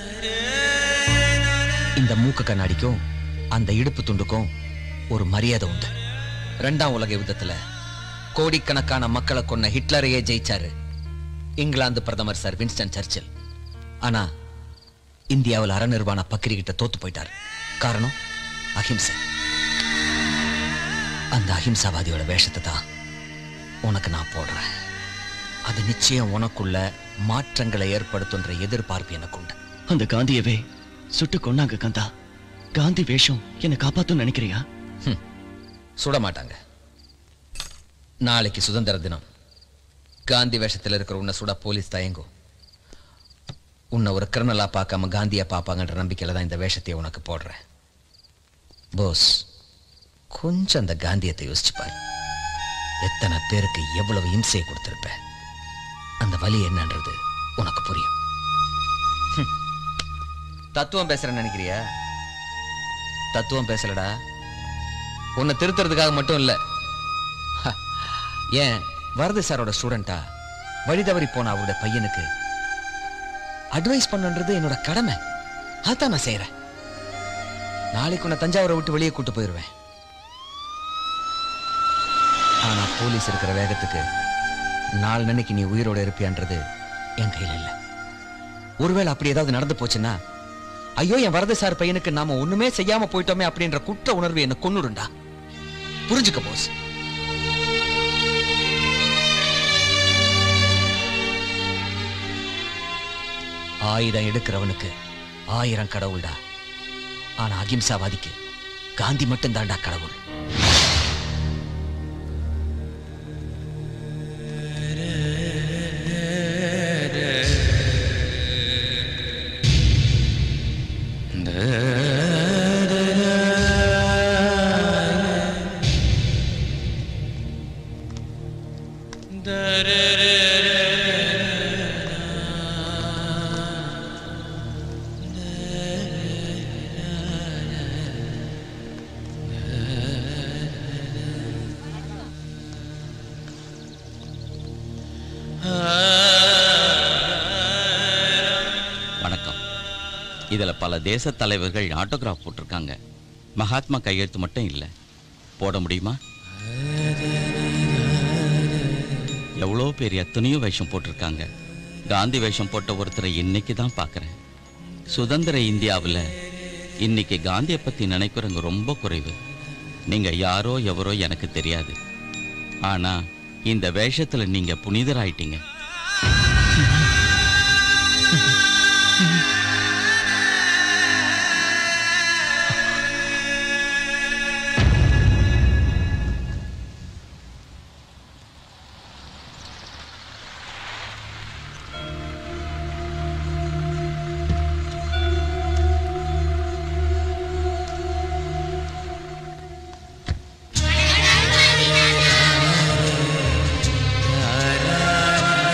இந்த மூக்கு கண்ணாடிக்கும் அந்த இடுப்பு துண்டுக்கும் ஒரு மரியாதை உண்டு ரெண்டாம் உலக யுத்தத்துல கோடிக்கணக்கான மக்களை கொன்ன ஹிட்லரையே ஜெயிச்சாரு இங்கிலாந்து பிரதமர் சார் வின்ஸ்டன் சர்ச்சில் ஆனா இந்தியாவில் அறநிர்வாண பக்கிரி கிட்ட தோத்து போயிட்டார் காரணம் அஹிம்சை அந்த அஹிம்சாவாதியோட வேஷத்தை தான் உனக்கு நான் போடுறேன் அது நிச்சயம் உனக்குள்ள மாற்றங்களை ஏற்படுத்துன்ற எதிர்பார்ப்பு எனக்கு உண்டு அந்த காந்தியவே சுட்டு கொன்னாங்க கந்தா காந்தி வேஷம் என்னை காப்பாத்தும் நினைக்கிறியா ஹம். சுட மாட்டாங்க நாளைக்கு சுதந்திர தினம் காந்தி வேஷத்தில் இருக்கிற உன்னை சுட போலீஸ் தயங்கும் உன்னை ஒரு கிரிமினலா பார்க்காம காந்தியா பார்ப்பாங்கன்ற நம்பிக்கையில தான் இந்த வேஷத்தை உனக்கு போடுறேன் போஸ் கொஞ்சம் அந்த காந்தியத்தை யோசிச்சு பாரு எத்தனை பேருக்கு எவ்வளவு இம்சையை கொடுத்திருப்ப அந்த வலி என்னன்றது உனக்கு புரியும் ஹம். தத்துவம் பேசுறேன்னு நினைக்கிறியா தத்துவம் பேசலடா உன்னை திருத்துறதுக்காக மட்டும் இல்ல ஹ, ஏன் வரது சாரோட ஸ்டூடெண்டா வழி தவறி போன அவருடைய பையனுக்கு அட்வைஸ் பண்ணுன்றது என்னோட கடமை அதான் நான் செய்யறேன் நாளைக்கு உன்னை தஞ்சாவூரை விட்டு வெளியே கூட்டு போயிருவேன் ஆனா போலீஸ் இருக்கிற வேகத்துக்கு நாலு நினைக்கு நீ உயிரோட இருப்பியான்றது என் கையில இல்ல ஒருவேளை அப்படி ஏதாவது நடந்து போச்சுன்னா ஐயோ என் வரது சார் பையனுக்கு நாம ஒண்ணுமே செய்யாம போயிட்டோமே அப்படின்ற குற்ற உணர்வு என்ன கொன்னுடுண்டா புரிஞ்சுக்க போஸ் ஆயுதம் எடுக்கிறவனுக்கு ஆயிரம் கடவுள்டா ஆனா அகிம்சாவாதிக்கு காந்தி மட்டும் தான்டா கடவுள் வணக்கம் இதுல பல தேச தலைவர்கள் ஆட்டோகிராஃப் போட்டிருக்காங்க மகாத்மா கையெழுத்து மட்டும் இல்லை போட முடியுமா எவ்வளோ பேர் எத்தனையோ வேஷம் போட்டிருக்காங்க காந்தி வேஷம் போட்ட ஒருத்தரை இன்னைக்கு தான் பார்க்குறேன் சுதந்திர இந்தியாவில் இன்னைக்கு காந்தியை பற்றி நினைக்கிறவங்க ரொம்ப குறைவு நீங்கள் யாரோ எவரோ எனக்கு தெரியாது ஆனால் இந்த வேஷத்தில் நீங்கள் புனிதராயிட்டீங்க Da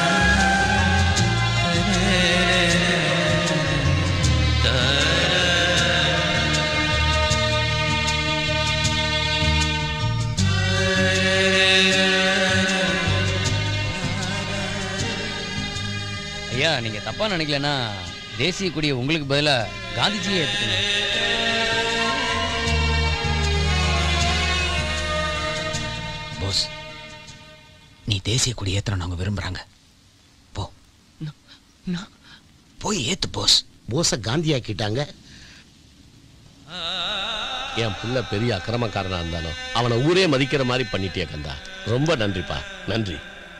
நீங்க தப்பா நினைக்கலன்னா தேசிய கொடியை உங்களுக்கு பதிலா காந்திஜியை ஏத்துக்கணும் போஸ் நீ தேசிய கொடி ஏத்தணும் அவங்க விரும்புறாங்க போ போய் ஏத்து போஸ் போஸ காந்தியாக்கிட்டாங்க என் புள்ள பெரிய அக்கிரமக்காரனா இருந்தாலும் அவனை ஊரே மதிக்கிற மாதிரி பண்ணிட்டிய கந்தா ரொம்ப நன்றிப்பா நன்றி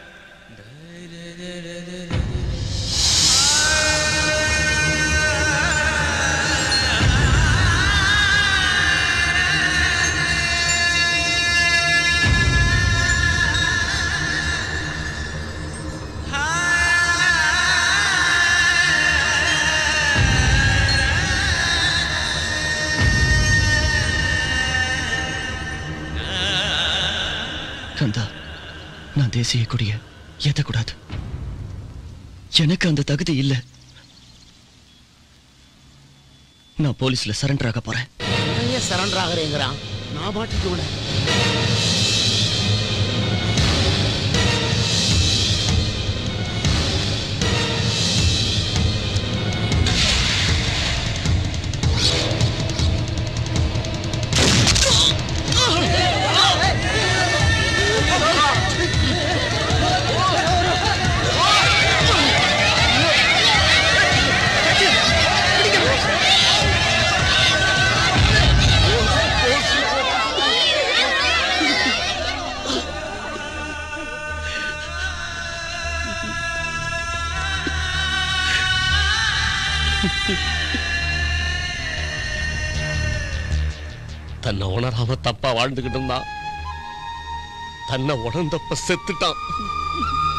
கந்தா நான் தேசிய கொடிய ஏத்தக்கூடாது எனக்கு அந்த தகுதி இல்ல நான் போலீஸ்ல சரண்டர் ஆக போறேன் ஏன் சரண்டர் ஆகிறேங்கிறான் நான் பாட்டுக்கு விட தன்னை உணராம தப்பா வாழ்ந்துகிட்டு இருந்தான் தன்னை உணர்ந்தப்ப செத்துட்டான்